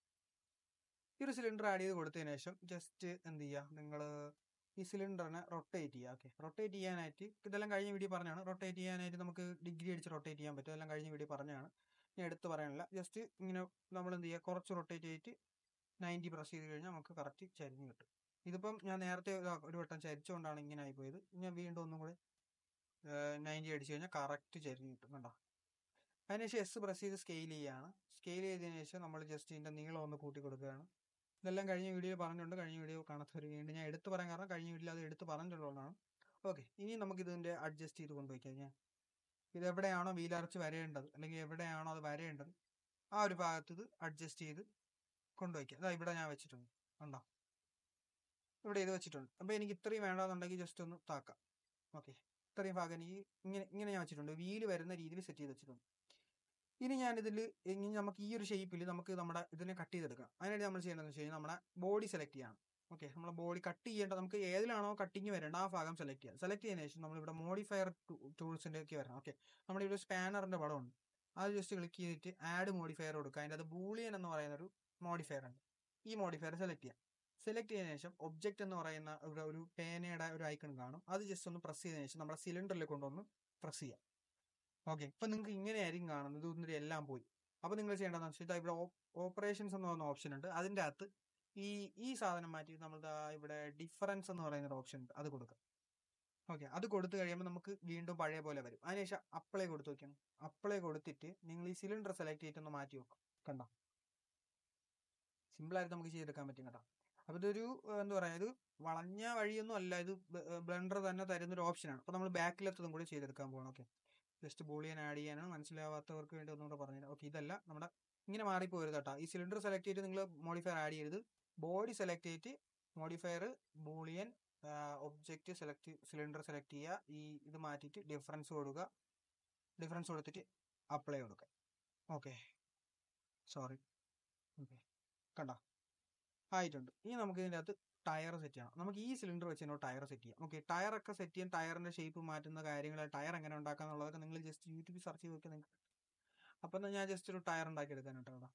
Speaker 1: ഈ ഒരു സിലിണ്ടർ ആഡ് ചെയ്ത് കൊടുത്തതിന് ശേഷം ജസ്റ്റ് എന്ത് ചെയ്യുക നിങ്ങൾ ഈ സിലിണ്ടറിനെ റൊട്ടേറ്റ് ചെയ്യുക ഓക്കെ റൊട്ടേറ്റ് ചെയ്യാനായിട്ട് ഇതെല്ലാം കഴിഞ്ഞ വീഡിയോ പറഞ്ഞാണ് റൊട്ടേറ്റ് ചെയ്യാനായിട്ട് നമുക്ക് ഡിഗ്രി അടിച്ച് റൊട്ടേറ്റ് ചെയ്യാൻ പറ്റും എല്ലാം കഴിഞ്ഞ വീഡിയോ പറഞ്ഞാണ് ഞാൻ എടുത്ത് പറയാനില്ല ജസ്റ്റ് ഇങ്ങനെ നമ്മൾ എന്ത് ചെയ്യുക കുറച്ച് റൊട്ടേറ്റ് ചെയ്തിട്ട് നയൻറ്റി പ്രസ് ചെയ്ത് കഴിഞ്ഞാൽ നമുക്ക് കറക്റ്റ് ചരിഞ്ഞ് കിട്ടും ഇതിപ്പം ഞാൻ നേരത്തെ ഇതാ ഒരു വട്ടം ചരിച്ചുകൊണ്ടാണ് ഇങ്ങനെ ആയിപ്പോയത് ഞാൻ വീണ്ടും ഒന്നും കൂടെ നയൻറ്റി അടിച്ചു കഴിഞ്ഞാൽ കറക്റ്റ് ചരിഞ്ഞ് കിട്ടും കണ്ടോ അതിനുശേഷം എസ് പ്രസ് ചെയ്ത് സ്കെയിൽ ചെയ്യുകയാണ് സ്കെയിൽ ചെയ്തതിനു ശേഷം നമ്മൾ ജസ്റ്റ് ഇതിന്റെ നീളം ഒന്ന് കൂട്ടി കൊടുക്കുകയാണ് ഇതെല്ലാം കഴിഞ്ഞ വീഡിയോയിൽ പറഞ്ഞിട്ടുണ്ട് കഴിഞ്ഞ വീഡിയോ കാണാത്തവർ വീണ്ടും ഞാൻ എടുത്ത് പറയാൻ കാരണം കഴിഞ്ഞ വീഡിയോയിൽ അത് എടുത്ത് പറഞ്ഞിട്ടുള്ളതാണ് ഓക്കെ ഇനി നമുക്ക് ഇതിന്റെ അഡ്ജസ്റ്റ് ചെയ്ത് കൊണ്ടുപോയി ഞാൻ ഇത് എവിടെയാണോ വീലർച്ച് വരേണ്ടത് അല്ലെങ്കിൽ എവിടെയാണോ അത് വരേണ്ടത് ആ ഒരു ഭാഗത്ത് ഇത് അഡ്ജസ്റ്റ് ചെയ്ത് കൊണ്ടുപോയിക്കാം അതാ ഇവിടെ ഞാൻ വെച്ചിട്ടുണ്ട് കണ്ടോ ഇവിടെ ഇത് വെച്ചിട്ടുണ്ട് അപ്പൊ എനിക്ക് ഇത്രയും വേണ്ടാന്നുണ്ടെങ്കിൽ ജസ്റ്റ് ഒന്ന് താക്കാം ഓക്കെ ഇത്രയും ഭാഗം എനിക്ക് ഇങ്ങനെ ഇങ്ങനെ ഞാൻ വെച്ചിട്ടുണ്ട് വീല് വരുന്ന രീതിയിൽ സെറ്റ് ചെയ്ത് വെച്ചിട്ടുണ്ട് ഇനി ഞാൻ ഇതിൽ ഇനി നമുക്ക് ഈ ഒരു ഷേപ്പിൽ നമുക്ക് നമ്മുടെ ഇതിനെ കട്ട് ചെയ്തെടുക്കാം അതിനായിട്ട് നമ്മൾ ചെയ്യേണ്ടതെന്ന് വെച്ച് കഴിഞ്ഞാൽ നമ്മുടെ ബോഡി സെലക്ട് ചെയ്യണം ഓക്കെ നമ്മളെ ബോഡി കട്ട് ചെയ്യേണ്ട നമുക്ക് ഏതിലാണോ കട്ടിങ് വരേണ്ട ആ ഭാഗം സെലക്ട് ചെയ്യാം സെലക്ട് ചെയ്തതിനു ശേഷം നമ്മൾ ഇവിടെ മോഡിഫയർ ടൂൾസിന്റെ ഒക്കെ വരണം ഓക്കെ നമ്മുടെ ഇവിടെ സ്പാനറിന്റെ പടമുണ്ട് അത് ജസ്റ്റ് ക്ലിക്ക് ചെയ്തിട്ട് ആഡ് മോഡിഫയർ കൊടുക്കുക അതിൻ്റെ അത് ബൂളിയൻ എന്ന് പറയുന്ന ഒരു മോഡിഫയർ ഉണ്ട് ഈ മോഡിഫയർ സെലക്ട് ചെയ്യാം സെലക്ട് ചെയ്തതിനു ശേഷം ഒബ്ജക്റ്റ് എന്ന് പറയുന്ന ഇവിടെ ഒരു പേനയുടെ ഒരു ഐക്കൺ കാണും അത് ജസ്റ്റ് ഒന്ന് പ്രസ് ചെയ്തതിനു ശേഷം നമ്മുടെ സിലിണ്ടറിൽ കൊണ്ടുവന്ന് പ്രസ് ചെയ്യാം ഓക്കെ ഇപ്പൊ നിങ്ങൾക്ക് ഇങ്ങനെയായിരിക്കും കാണുന്നത് ഇത് ഒന്നിട്ട് എല്ലാം പോയി അപ്പൊ നിങ്ങൾ ചെയ്യേണ്ടതെന്ന് വെച്ചാൽ ഇതാ ഇവിടെ ഓപ്പറേഷൻസ് എന്ന് പറയുന്ന ഓപ്ഷൻ ഉണ്ട് അതിന്റെ അകത്ത് ഈ ഈ സാധനം മാറ്റി നമ്മൾ ദാ ഇവിടെ ഡിഫറൻസ് എന്ന് പറയുന്ന ഒരു ഓപ്ഷൻ ഉണ്ട് അത് കൊടുക്കുക ഓക്കെ അത് കൊടുത്തു കഴിയുമ്പോൾ നമുക്ക് വീണ്ടും പഴയ പോലെ വരും അതിനുശേഷം അപ്ലൈ കൊടുത്തു വെക്കണം അപ്ലൈ കൊടുത്തിട്ട് നിങ്ങൾ ഈ സിലിണ്ടർ സെലക്ട് ചെയ്തിട്ട് ഒന്ന് മാറ്റി വെക്കും കണ്ടോ സിമ്പിൾ ആയിട്ട് നമുക്ക് ചെയ്തെടുക്കാൻ പറ്റും കേട്ടോ അപ്പൊ ഇതൊരു ഏഹ്, എന്താ പറയാ ഇത് വളഞ്ഞ വഴിയൊന്നും അല്ല ഇത് ബ്ലെൻഡർ തന്നെ തരുന്ന ഒരു ഓപ്ഷനാണ് അപ്പൊ നമ്മൾ ബാക്കിലെത്തതും കൂടി ചെയ്തെടുക്കാൻ പോകണം ഓക്കെ ജസ്റ്റ് ബൂളിയൻ ആഡ് ചെയ്യാനാണ് മനസ്സിലാവാത്തവർക്ക് വേണ്ടി ഒന്നുകൂടെ പറഞ്ഞുതരാം ഓക്കെ ഇതല്ല നമ്മുടെ ഇങ്ങനെ മാറിപ്പോരുത് കേട്ടോ ഈ സിലിണ്ടർ സെലക്ട് ചെയ്തിട്ട് നിങ്ങൾ മോഡിഫയർ ആഡ് ചെയ്യരുത് ബോഡി സെലക്ട് ചെയ്തിട്ട് modifier boolean object select cylinder select ചെയ്യുക ഈ ഇത് മാറ്റിയിട്ട് ഡിഫറൻസ് കൊടുക്കുക ഡിഫറൻസ് കൊടുത്തിട്ട് അപ്ലൈ കൊടുക്കുക ഓക്കെ സോറി ഓക്കെ കണ്ടോ ആയിട്ടുണ്ട് ഇനി നമുക്ക് ഇതിൻ്റെ അകത്ത് ടയർ സെറ്റ് ചെയ്യണം നമുക്ക് ഈ സിലിണ്ടർ വെച്ച് തന്നെ ടയർ സെറ്റ് ചെയ്യാം ഓക്കെ ടയർ ഒക്കെ സെറ്റ് ചെയ്യാൻ ടയറിന്റെ ഷേപ്പ് മാറ്റുന്ന കാര്യങ്ങൾ ടയർ എങ്ങനെ ഉണ്ടാക്കുക എന്നുള്ളതൊക്കെ നിങ്ങൾ ജസ്റ്റ് യൂട്യൂബിൽ സെർച്ച് ചെയ്ത് നോക്കിയാൽ നിങ്ങൾക്ക് അപ്പം എന്നാ ഞാൻ ജസ്റ്റ് ഒരു ടയർ ഉണ്ടാക്കി എടുക്കാൻ കേട്ടോ ഇവിടെ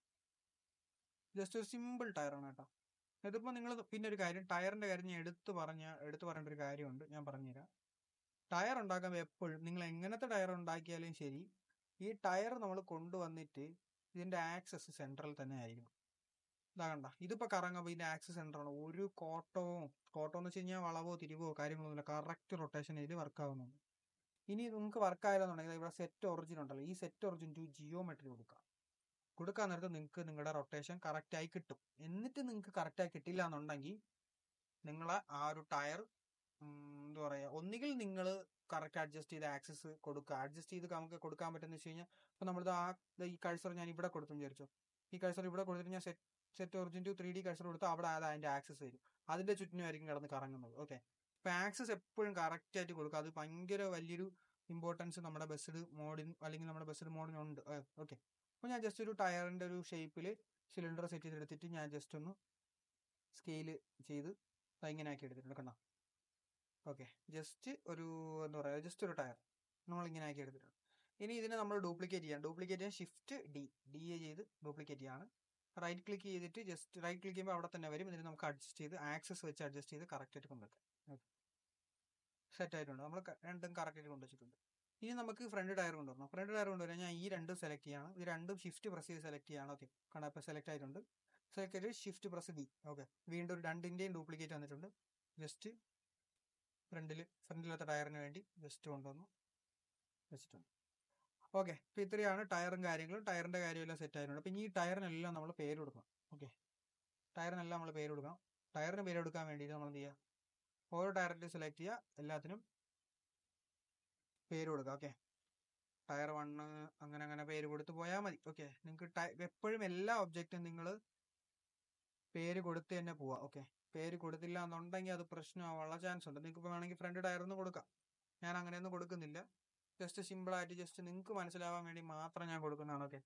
Speaker 1: ജസ്റ്റ് ഒരു സിമ്പിൾ ടയറാണ് കേട്ടോ ഇതിപ്പോൾ നിങ്ങൾ പിന്നെ ഒരു കാര്യം ടയറിന്റെ കാര്യം ഞാൻ എടുത്തു പറഞ്ഞ എടുത്തു പറയേണ്ട ഒരു കാര്യമുണ്ട് ഞാൻ പറഞ്ഞുതരാം ടയർ ഉണ്ടാക്കുമ്പോൾ എപ്പോഴും നിങ്ങൾ എങ്ങനത്തെ ടയർ ഉണ്ടാക്കിയാലും ശരി ഈ ടയർ നമ്മൾ കൊണ്ടുവന്നിട്ട് ഇതിന്റെ ആക്സസ് സെൻട്രൽ തന്നെ ആയിരിക്കണം ഇതാ കണ്ട ഇതിപ്പോ കറങ്ങുമ്പോൾ ഇതിന്റെ ആക്സസ് സെന്റർ ആണ് ഒരു കോട്ടവും കോട്ടം എന്ന് വെച്ച് കഴിഞ്ഞാൽ വളവോ തിരിവോ കാര്യങ്ങളൊന്നുമില്ല കറക്റ്റ് റൊട്ടേഷൻ ഇതിൽ വർക്ക് ആവുന്നുണ്ട് ഇനി നിങ്ങൾക്ക് വർക്ക് ആയതെന്നുണ്ടെങ്കിൽ ഇവിടെ സെറ്റ് ഒറിജിൻ ഉണ്ടല്ലോ ഈ സെറ്റ് ഒറിജിൻ ടു ജിയോമെട്രി കൊടുക്കാം കൊടുക്കാൻ നേരത്ത് നിങ്ങൾക്ക് നിങ്ങളുടെ റൊട്ടേഷൻ കറക്റ്റ് ആയി കിട്ടും എന്നിട്ട് നിങ്ങൾക്ക് കറക്റ്റ് ആയി കിട്ടില്ല എന്നുണ്ടെങ്കിൽ നിങ്ങളെ ആ ഒരു ടയർ എന്താ പറയാ ഒന്നുകിൽ നിങ്ങൾ കറക്റ്റ് അഡ്ജസ്റ്റ് ചെയ്ത് ആക്സസ് കൊടുക്കുക അഡ്ജസ്റ്റ് ചെയ്ത് നമുക്ക് കൊടുക്കാൻ പറ്റുന്ന വെച്ച് കഴിഞ്ഞാൽ ഇപ്പൊ നമ്മളിത് ആ ദേ ഈ കഴ്സർ ഞാൻ ഇവിടെ കൊടുത്തു വിചാരിച്ചു ഈ കഴ്സർ ഇവിടെ കൊടുത്തിട്ട് ഞാൻ set set origin to three D cursor കൊടുത്ത് അവിടെ അത് അതിന്റെ ആക്സസ് വരും അതിന്റെ ചുറ്റിനുമായിരിക്കും കിടന്ന് കറങ്ങുന്നത് ഓക്കെ ഇപ്പൊ ആക്സസ് എപ്പോഴും കറക്റ്റ് ആയിട്ട് കൊടുക്കുക അത് ഭയങ്കര വലിയൊരു ഇമ്പോർട്ടൻസ് നമ്മുടെ ബസ്സിഡ് മോഡിന് അല്ലെങ്കിൽ നമ്മുടെ ബസ്സിഡ് മോഡിനുണ്ട് ഓക്കെ അപ്പൊ ഞാൻ ജസ്റ്റ് ഒരു ടയറിന്റെ ഒരു ഷേപ്പിൽ സിലിണ്ടർ സെറ്റ് ചെയ്തെടുത്തിട്ട് ഞാൻ ജസ്റ്റ് ഒന്ന് സ്കെയില് ചെയ്ത് ദാ ഇങ്ങനെ ആക്കി എടുത്തിട്ടുണ്ട് കണ്ടോ ഓക്കെ ജസ്റ്റ് ഒരു എന്താ പറയുക ജസ്റ്റ് ഒരു ടയർ നമ്മൾ ഇങ്ങനെ ആക്കി എടുത്തിട്ടുണ്ട് ഇനി ഇതിനെ നമ്മൾ ഡ്യൂപ്ലിക്കേറ്റ് ചെയ്യാം ഡ്യൂപ്ലിക്കേറ്റ് ചെയ്യാൻ ഷിഫ്റ്റ് ഡി ഡി എ ചെയ്ത് ഡ്യൂപ്ലിക്കേറ്റ് ചെയ്യാണ് റൈറ്റ് ക്ലിക്ക് ചെയ്തിട്ട് ജസ്റ്റ് റൈറ്റ് ക്ലിക്ക് ചെയ്യുമ്പോൾ അവിടെ തന്നെ വരും ഇതിന് നമുക്ക് അഡ്ജസ്റ്റ് ചെയ്ത് ആക്സസ് വെച്ച് അഡ്ജസ്റ്റ് ചെയ്ത് കറക്റ്റ് ആയിട്ട് കൊണ്ടുവെക്കാം സെറ്റ് ആയിട്ടുണ്ട് നമ്മൾ രണ്ടും കറക്റ്റ് ആയിട്ട് കൊണ്ടുവച്ചിട്ടുണ്ട് ഇനി നമുക്ക് ഫ്രണ്ട് ടയർ കൊണ്ടുവരണം ഫ്രണ്ട് ടയർ കൊണ്ടുവരാൻ ഞാൻ ഈ രണ്ടും സെലക്ട് ചെയ്യാണ് ഇത് രണ്ടും ഷിഫ്റ്റ് പ്രസ് ചെയ്ത് സെലക്ട് ചെയ്യാണ് ഓക്കെ കാരണം ഇപ്പോൾ സെലക്ട് ആയിട്ടുണ്ട് സെലക്ട് ചെയ്ത് ഷിഫ്റ്റ് പ്രസ് ബി ഓക്കെ വീണ്ടും ഒരു രണ്ടിൻ്റെയും ഡ്യൂപ്ലിക്കേറ്റ് വന്നിട്ടുണ്ട് ജസ്റ്റ് ഫ്രണ്ടിൽ ഫ്രണ്ടിലത്തെ ടയറിന് വേണ്ടി ജസ്റ്റ് കൊണ്ടുവന്നു വെച്ചിട്ടുണ്ട് ഓക്കെ അപ്പോൾ ഇത്രയാണ് ടയറും കാര്യങ്ങളും ടയറിൻ്റെ കാര്യമെല്ലാം സെറ്റ് ആയിട്ടുണ്ട് അപ്പോൾ ഇനി ഈ ടയറിനെല്ലാം നമ്മൾ പേര് കൊടുക്കണം ഓക്കെ ടയറിനെല്ലാം നമ്മൾ പേര് കൊടുക്കണം ടയറിന് പേര് കൊടുക്കാൻ വേണ്ടിയിട്ട് നമ്മൾ എന്ത് ചെയ്യുക ഓരോ ടയറിൻ്റെ സെലക്ട് ചെയ്യുക എല്ലാത്തിനും പേര് കൊടുക്കുക ഓക്കെ ടയർ വണ്ണ് അങ്ങനെ അങ്ങനെ പേര് കൊടുത്ത് പോയാൽ മതി ഓക്കെ നിങ്ങൾക്ക് എപ്പോഴും എല്ലാ ഒബ്ജക്റ്റും നിങ്ങൾ പേര് കൊടുത്ത് തന്നെ പോവാ ഓക്കെ പേര് കൊടുത്തില്ല എന്നുണ്ടെങ്കിൽ അത് പ്രശ്നമാവാനുള്ള ചാൻസ് ഉണ്ട് നിങ്ങൾക്ക് ഇപ്പോൾ വേണമെങ്കിൽ ഫ്രണ്ട് ടയർ ഒന്ന് കൊടുക്കാം ഞാൻ അങ്ങനെയൊന്നും കൊടുക്കുന്നില്ല ജസ്റ്റ് സിമ്പിൾ ആയിട്ട് ജസ്റ്റ് നിങ്ങൾക്ക് മനസ്സിലാവാൻ വേണ്ടി മാത്രം ഞാൻ കൊടുക്കുന്നതാണ് ഓക്കെ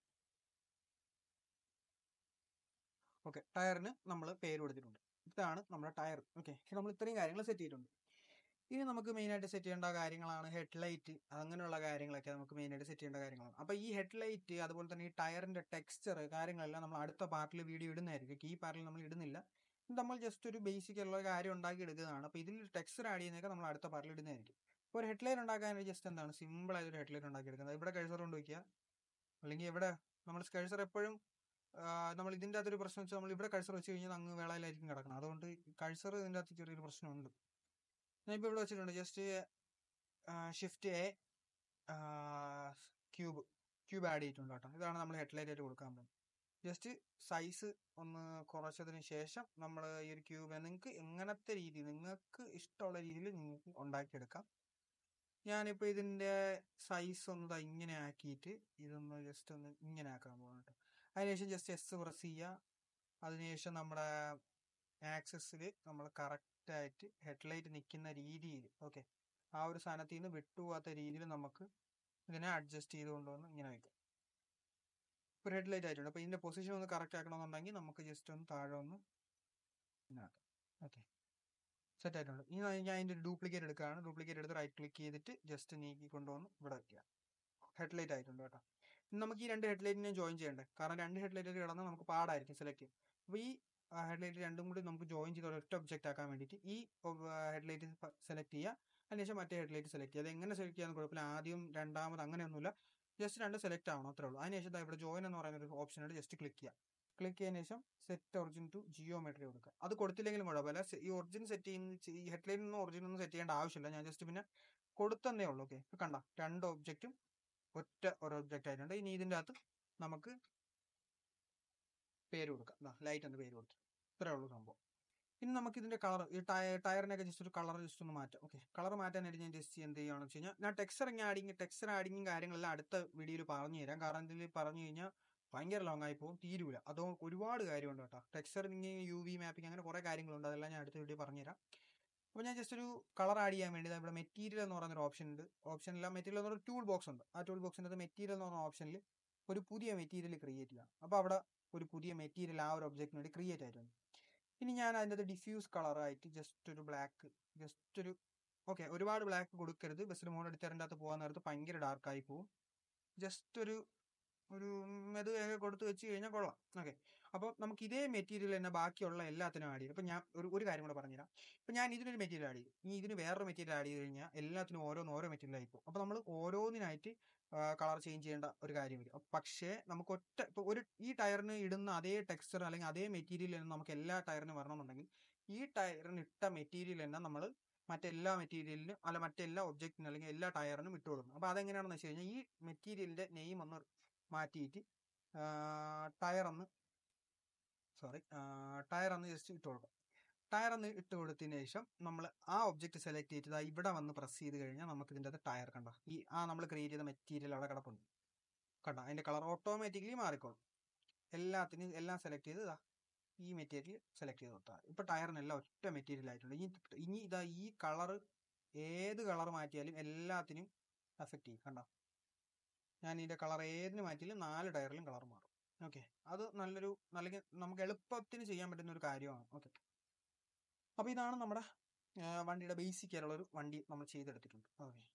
Speaker 1: ഓക്കെ ടയറിന് നമ്മൾ പേര് കൊടുത്തിട്ടുണ്ട് ഇതാണ് നമ്മുടെ ടയർ ഓക്കെ നമ്മൾ ഇത്രയും കാര്യങ്ങൾ സെറ്റ് ചെയ്തിട്ടുണ്ട് ഇനി നമുക്ക് മെയിനായിട്ട് സെറ്റ് ചെയ്യേണ്ട കാര്യങ്ങളാണ് ഹെഡ്ലൈറ്റ് അങ്ങനെയുള്ള കാര്യങ്ങളൊക്കെ നമുക്ക് മെയിനായിട്ട് സെറ്റ് ചെയ്യേണ്ട കാര്യങ്ങളാണ് അപ്പോൾ ഈ ഹെഡ്ലൈറ്റ് അതുപോലെ തന്നെ ഈ ടയറിന്റെ ടെക്സ്ചർ കാര്യങ്ങളെല്ലാം നമ്മൾ അടുത്ത പാർട്ടിൽ വീഡിയോ ഇടുന്നതായിരിക്കും ഈ പാർട്ടിൽ നമ്മൾ ഇടുന്നില്ല നമ്മൾ ജസ്റ്റ് ഒരു ബേസിക് ഉള്ള കാര്യം ഉണ്ടാക്കി എടുക്കുന്നതാണ് അപ്പോൾ ഇതിൽ ടെക്സ്ചർ ആഡ് ചെയ്യുന്നതൊക്കെ നമ്മൾ അടുത്ത പാർട്ടിൽ ഇടുന്നതായിരിക്കും ഇപ്പോൾ ഒരു ഹെഡ്ലൈൻ ഉണ്ടാക്കാൻ ജസ്റ്റ് എന്താണ് സിമ്പിൾ ആയിട്ട് ഒരു ഹെഡ്ലൈൻ ഉണ്ടാക്കി എടുക്കുന്നത് ഇവിടെ കഴ്സർ കൊണ്ട് വയ്ക്കുക അല്ലെങ്കിൽ ഇവിടെ നമ്മൾ കഴ്സർ എപ്പോഴും നമ്മൾ ഇതിൻ്റെ അകത്തൊരു പ്രശ്നം വെച്ചാൽ നമ്മൾ ഇവിടെ കഴ്സർ വെച്ച് കഴിഞ്ഞാൽ അങ്ങ് വേളയിലായിരിക്കും കിടക്കണം അതുകൊണ്ട് കഴ്സർ ഇതിൻ്റെ അകത്ത് ചെറിയൊരു പ്രശ്നമുണ്ട് ഞാനിപ്പോൾ ഇവിടെ വെച്ചിട്ടുണ്ട് just shift A cube cube add ചെയ്തിട്ടുണ്ട് കേട്ടോ ഇതാണ് നമ്മൾ ഹെഡ്ലൈറ്റ് ആയിട്ട് കൊടുക്കാൻ പോകുന്നത് ജസ്റ്റ് സൈസ് ഒന്ന് കുറച്ചതിന് ശേഷം നമ്മൾ ഈ ഒരു ക്യൂബ് നിങ്ങൾക്ക് എങ്ങനത്തെ രീതി നിങ്ങൾക്ക് ഇഷ്ടമുള്ള രീതിയിൽ നിങ്ങൾക്ക് ഉണ്ടാക്കിയെടുക്കാം ഞാനിപ്പോൾ ഇതിൻ്റെ സൈസ് ഒന്ന് ഇങ്ങനെ ആക്കിയിട്ട് ഇതൊന്ന് ജസ്റ്റ് ഒന്ന് ഇങ്ങനെ ആക്കാൻ പോകുന്നു കേട്ടോ അതിനുശേഷം ജസ്റ്റ് എസ് പ്രസ് ചെയ്യുക അതിനുശേഷം നമ്മുടെ ആക്സസിൽ നമ്മൾ കറക്റ്റായിട്ട് ഹെഡ്ലൈറ്റ് നിൽക്കുന്ന രീതിയിൽ ഓക്കെ ആ ഒരു സാധനത്തിൽ നിന്ന് വിട്ടുപോകാത്ത രീതിയിൽ നമുക്ക് ഇതിനെ അഡ്ജസ്റ്റ് ചെയ്ത് കൊണ്ടുവന്ന് ഇങ്ങനെ വയ്ക്കാം ഇപ്പോൾ ഹെഡ്ലൈറ്റ് ആയിട്ടുണ്ട് അപ്പോൾ ഇതിൻ്റെ പൊസിഷൻ ഒന്ന് കറക്റ്റ് ആക്കണമെന്നുണ്ടെങ്കിൽ നമുക്ക് ജസ്റ്റ് ഒന്ന് താഴെ ഒന്ന് ഇന്നാക്കാം ഓക്കെ സെറ്റ് ആയിട്ടുണ്ട് ഇനി ഞാൻ അതിൻ്റെ ഡ്യൂപ്ലിക്കേറ്റ് എടുക്കുകയാണ് ഡ്യൂപ്ലിക്കേറ്റ് എടുത്ത് റൈറ്റ് ക്ലിക്ക് ചെയ്തിട്ട് ജസ്റ്റ് നീക്കി കൊണ്ടുവന്ന് ഇവിടെ വയ്ക്കുക ഹെഡ്ലൈറ്റ് ആയിട്ടുണ്ട് കേട്ടോ ഇനി നമുക്ക് ഈ രണ്ട് ഹെഡ്ലൈറ്റിനെ ജോയിൻ ചെയ്യണ്ടേ കാരണം രണ്ട് ഹെഡ്ലൈറ്റിൽ കിടന്നാൽ നമുക്ക് പാടായിരിക്കും സെലക്ട് ചെയ്യും അപ്പോൾ ഈ ഹെഡ്ലൈറ്റ് രണ്ടും കൂടി നമുക്ക് ജോയിൻ ചെയ്ത് ഒരൊറ്റ ഒബ്ജക്റ്റ് ആക്കാൻ വേണ്ടിയിട്ട് ഈ ഹെഡ്ലൈറ്റ് സെലക്ട് ചെയ്യുക അതിനുശേഷം മറ്റേ ഹെഡ്ലൈറ്റ് സെലക്ട് ചെയ്യുക അത് എങ്ങനെ സെലക്ട് ചെയ്യാൻ കുഴപ്പമില്ല ആദ്യം രണ്ടാമത് അങ്ങനെയൊന്നുമില്ല ജസ്റ്റ് രണ്ട് സെലക്ട് ആവണം അത്രേ ഉള്ളൂ അതിനുശേഷം ഇവിടെ ജോയിൻ എന്ന് പറയുന്ന ഒരു ഓപ്ഷൻ ഉണ്ട് ജസ്റ്റ് ക്ലിക്ക് ചെയ്യുക ക്ലിക്ക് ചെയ്തതിനു ശേഷം സെറ്റ് ഒറിജിൻ ടു ജിയോമെട്രി കൊടുക്കുക അത് കൊടുത്തില്ലെങ്കിലും കുഴപ്പമില്ല ഈ ഒറിജിൻ സെറ്റ് ചെയ്യുന്ന ഈ ഹെഡ്ലൈനിൽ നിന്ന് ഒറിജിൻ ഒന്നും സെറ്റ് ചെയ്യേണ്ട ആവശ്യമില്ല ഞാൻ ജസ്റ്റ് പിന്നെ കൊടുത്തന്നേ ഉള്ളൂ ഓക്കെ കണ്ട രണ്ട് ഒബ്ജക്റ്റും ഒറ്റ ഒരു ഒബ്ജക്റ്റ് ആയിട്ടുണ്ട് ഇനി ഇതിൻ്റെ അകത്ത് നമുക്ക് പേര് കൊടുക്കാം ലൈറ്റ് എന്ന് പേര് കൊടുത്തു ഇത്രേ ഉള്ളൂ സംഭവം ഇനി നമുക്ക് ഇതിന്റെ കളർ ഈ ടയർ ടയറിനൊക്കെ ജസ്റ്റ് ഒരു കളർ ജസ്റ്റ് ഒന്ന് മാറ്റാം ഓക്കെ കളർ മാറ്റാനായിട്ട് ഞാൻ ജസ്റ്റ് എന്ത് ചെയ്യുകയാണെന്ന് വെച്ച് കഴിഞ്ഞാൽ ഞാൻ ടെക്സ്ചറിങ് ആഡിങ് ടെക്സ്ചർ ആഡിങ്ങും കാര്യങ്ങളെല്ലാം അടുത്ത വീഡിയോയിൽ പറഞ്ഞു തരാം കാരണം ഇതിൽ പറഞ്ഞു കഴിഞ്ഞാൽ ഭയങ്കര ലോങ് ആയി പോകും തീരൂല അതോ ഒരുപാട് കാര്യമുണ്ട് കേട്ടോ ടെക്സ്ചറിങ് യു വി മാപ്പിംഗ് അങ്ങനെ കുറേ കാര്യങ്ങളുണ്ട് അതെല്ലാം ഞാൻ അടുത്ത വീഡിയോ പറഞ്ഞുതരാം അപ്പോൾ ഞാൻ ജസ്റ്റ് ഒരു കളർ ആഡ് ചെയ്യാൻ വേണ്ടി ഇവിടെ മെറ്റീരിയൽ എന്ന് പറയുന്ന ഒരു ഓപ്ഷൻ ഉണ്ട് ഓപ്ഷനില്ല മെറ്റീരിയൽ എന്ന് പറഞ്ഞ ടൂൾ ബോക്സ് ഉണ്ട് ആ ടൂൾ ബോക്സിൻ്റെ അത് മെറ്റീരിയൽ എന്ന് പറഞ്ഞ ഓപ്ഷനിൽ ഒരു പുതിയ മെറ്റീരിയൽ ക്രിയേറ്റ് ചെയ്യാം അപ്പോൾ അവിടെ ഒരു പുതിയ മെറ്റീരിയൽ ആ ഒരു ഒബ്ജക്റ്റിന് വേണ്ടി ക്രിയേറ്റ് ആയിട്ടുണ്ട് ഇനി ഞാൻ അതിൻ്റെ അത് ഡിഫ്യൂസ് കളറായിട്ട് ജസ്റ്റ് ഒരു ബ്ലാക്ക് ജസ്റ്റ് ഒരു ഓക്കെ ഒരുപാട് ബ്ലാക്ക് കൊടുക്കരുത് ബസ്സിൽ മോഡ് എഡിറ്ററിൻ്റെ അകത്ത് പോകാൻ നേരത്ത് ഭയങ്കര ഡാർക്കായി പോകും ജസ്റ്റ് ഒരു ഒരു മെതുവൊക്കെ കൊടുത്ത് വെച്ച് കഴിഞ്ഞാൽ കൊള്ളാം ഓക്കെ അപ്പോൾ നമുക്ക് ഇതേ മെറ്റീരിയൽ തന്നെ ബാക്കിയുള്ള എല്ലാത്തിനും ആഡ് ചെയ്യും അപ്പോൾ ഞാൻ ഒരു ഒരു കാര്യം കൂടെ പറഞ്ഞുതരാം ഇപ്പോൾ ഞാൻ ഇതിനൊരു മെറ്റീരിയൽ ആഡ് ചെയ്യും ഇനി ഇതിന് വേറൊരു മെറ്റീരിയൽ ആഡ് ചെയ്ത് കഴിഞ്ഞാൽ എല്ലാത്തിനും ഓരോന്ന് ഓരോ മെറ്റീരിയൽ ആയി പോകും അപ്പോൾ നമ്മൾ ഓരോന്നിനായിട്ട് കളർ ചേഞ്ച് ചെയ്യേണ്ട ഒരു കാര്യം വരും പക്ഷേ നമുക്ക് ഒറ്റ ഇപ്പോൾ ഒരു ഈ ടയറിന് ഇടുന്ന അതേ ടെക്സ്ചർ അല്ലെങ്കിൽ അതേ മെറ്റീരിയൽ തന്നെ നമുക്ക് എല്ലാ ടയറിനും വരണമെന്നുണ്ടെങ്കിൽ ഈ ടയറിന് ഇട്ട മെറ്റീരിയൽ തന്നെ നമ്മൾ മറ്റെല്ലാ മെറ്റീരിയലിനും അല്ല മറ്റെല്ലാ ഒബ്ജക്റ്റിനും അല്ലെങ്കിൽ എല്ലാ ടയറിനും ഇട്ട് കൊടുക്കണം അപ്പോൾ അതെങ്ങനെയാണെന്ന് വെച്ച് കഴിഞ്ഞാൽ ഈ മെറ്റീരിയലിൻ്റെ നെയിം ഒന്ന് മാറ്റിയിട്ട് ടയർ ഒന്ന് സോറി ടയർ ഒന്ന് ജസ്റ്റ് ഇട്ട് കൊടുക്കാം ടയർ ഒന്ന് ഇട്ട് കൊടുത്തതിന് ശേഷം നമ്മൾ ആ ഒബ്ജക്റ്റ് സെലക്ട് ചെയ്തിട്ട് ഇവിടെ വന്ന് പ്രസ് ചെയ്ത് കഴിഞ്ഞാൽ നമുക്ക് ഇതിൻ്റെ അകത്ത് ടയർ കണ്ട ഈ ആ നമ്മൾ ക്രിയേറ്റ് ചെയ്ത മെറ്റീരിയൽ അവിടെ കിടപ്പുണ്ട് കണ്ട അതിൻ്റെ കളർ ഓട്ടോമാറ്റിക്കലി മാറിക്കോളും എല്ലാത്തിനും എല്ലാം സെലക്ട് ചെയ്ത് ഇതാ ഈ മെറ്റീരിയൽ സെലക്ട് ചെയ്ത് കൊടുത്താൽ ഇപ്പോൾ ടയറിനെല്ലാം ഒറ്റ മെറ്റീരിയൽ ആയിട്ടുണ്ട് ഇനി ഇനി ഇതാ ഈ കളർ ഏത് കളർ മാറ്റിയാലും എല്ലാത്തിനും എഫക്റ്റ് ചെയ്യും കണ്ടോ ഞാൻ ഇതിൻ്റെ കളർ ഏതിന് മാറ്റിയാലും നാല് ടയറിലും കളർ മാറും ഓക്കെ അത് നല്ലൊരു നല്ല നമുക്ക് എളുപ്പത്തിന് ചെയ്യാൻ പറ്റുന്ന ഒരു കാര്യമാണ് ഓക്കെ അപ്പോൾ ഇതാണ് നമ്മുടെ വണ്ടിയുടെ ബേസിക് ആയിട്ടുള്ള ഒരു വണ്ടി നമ്മൾ ചെയ്തെടുത്തിട്ടുണ്ട് ഓക്കെ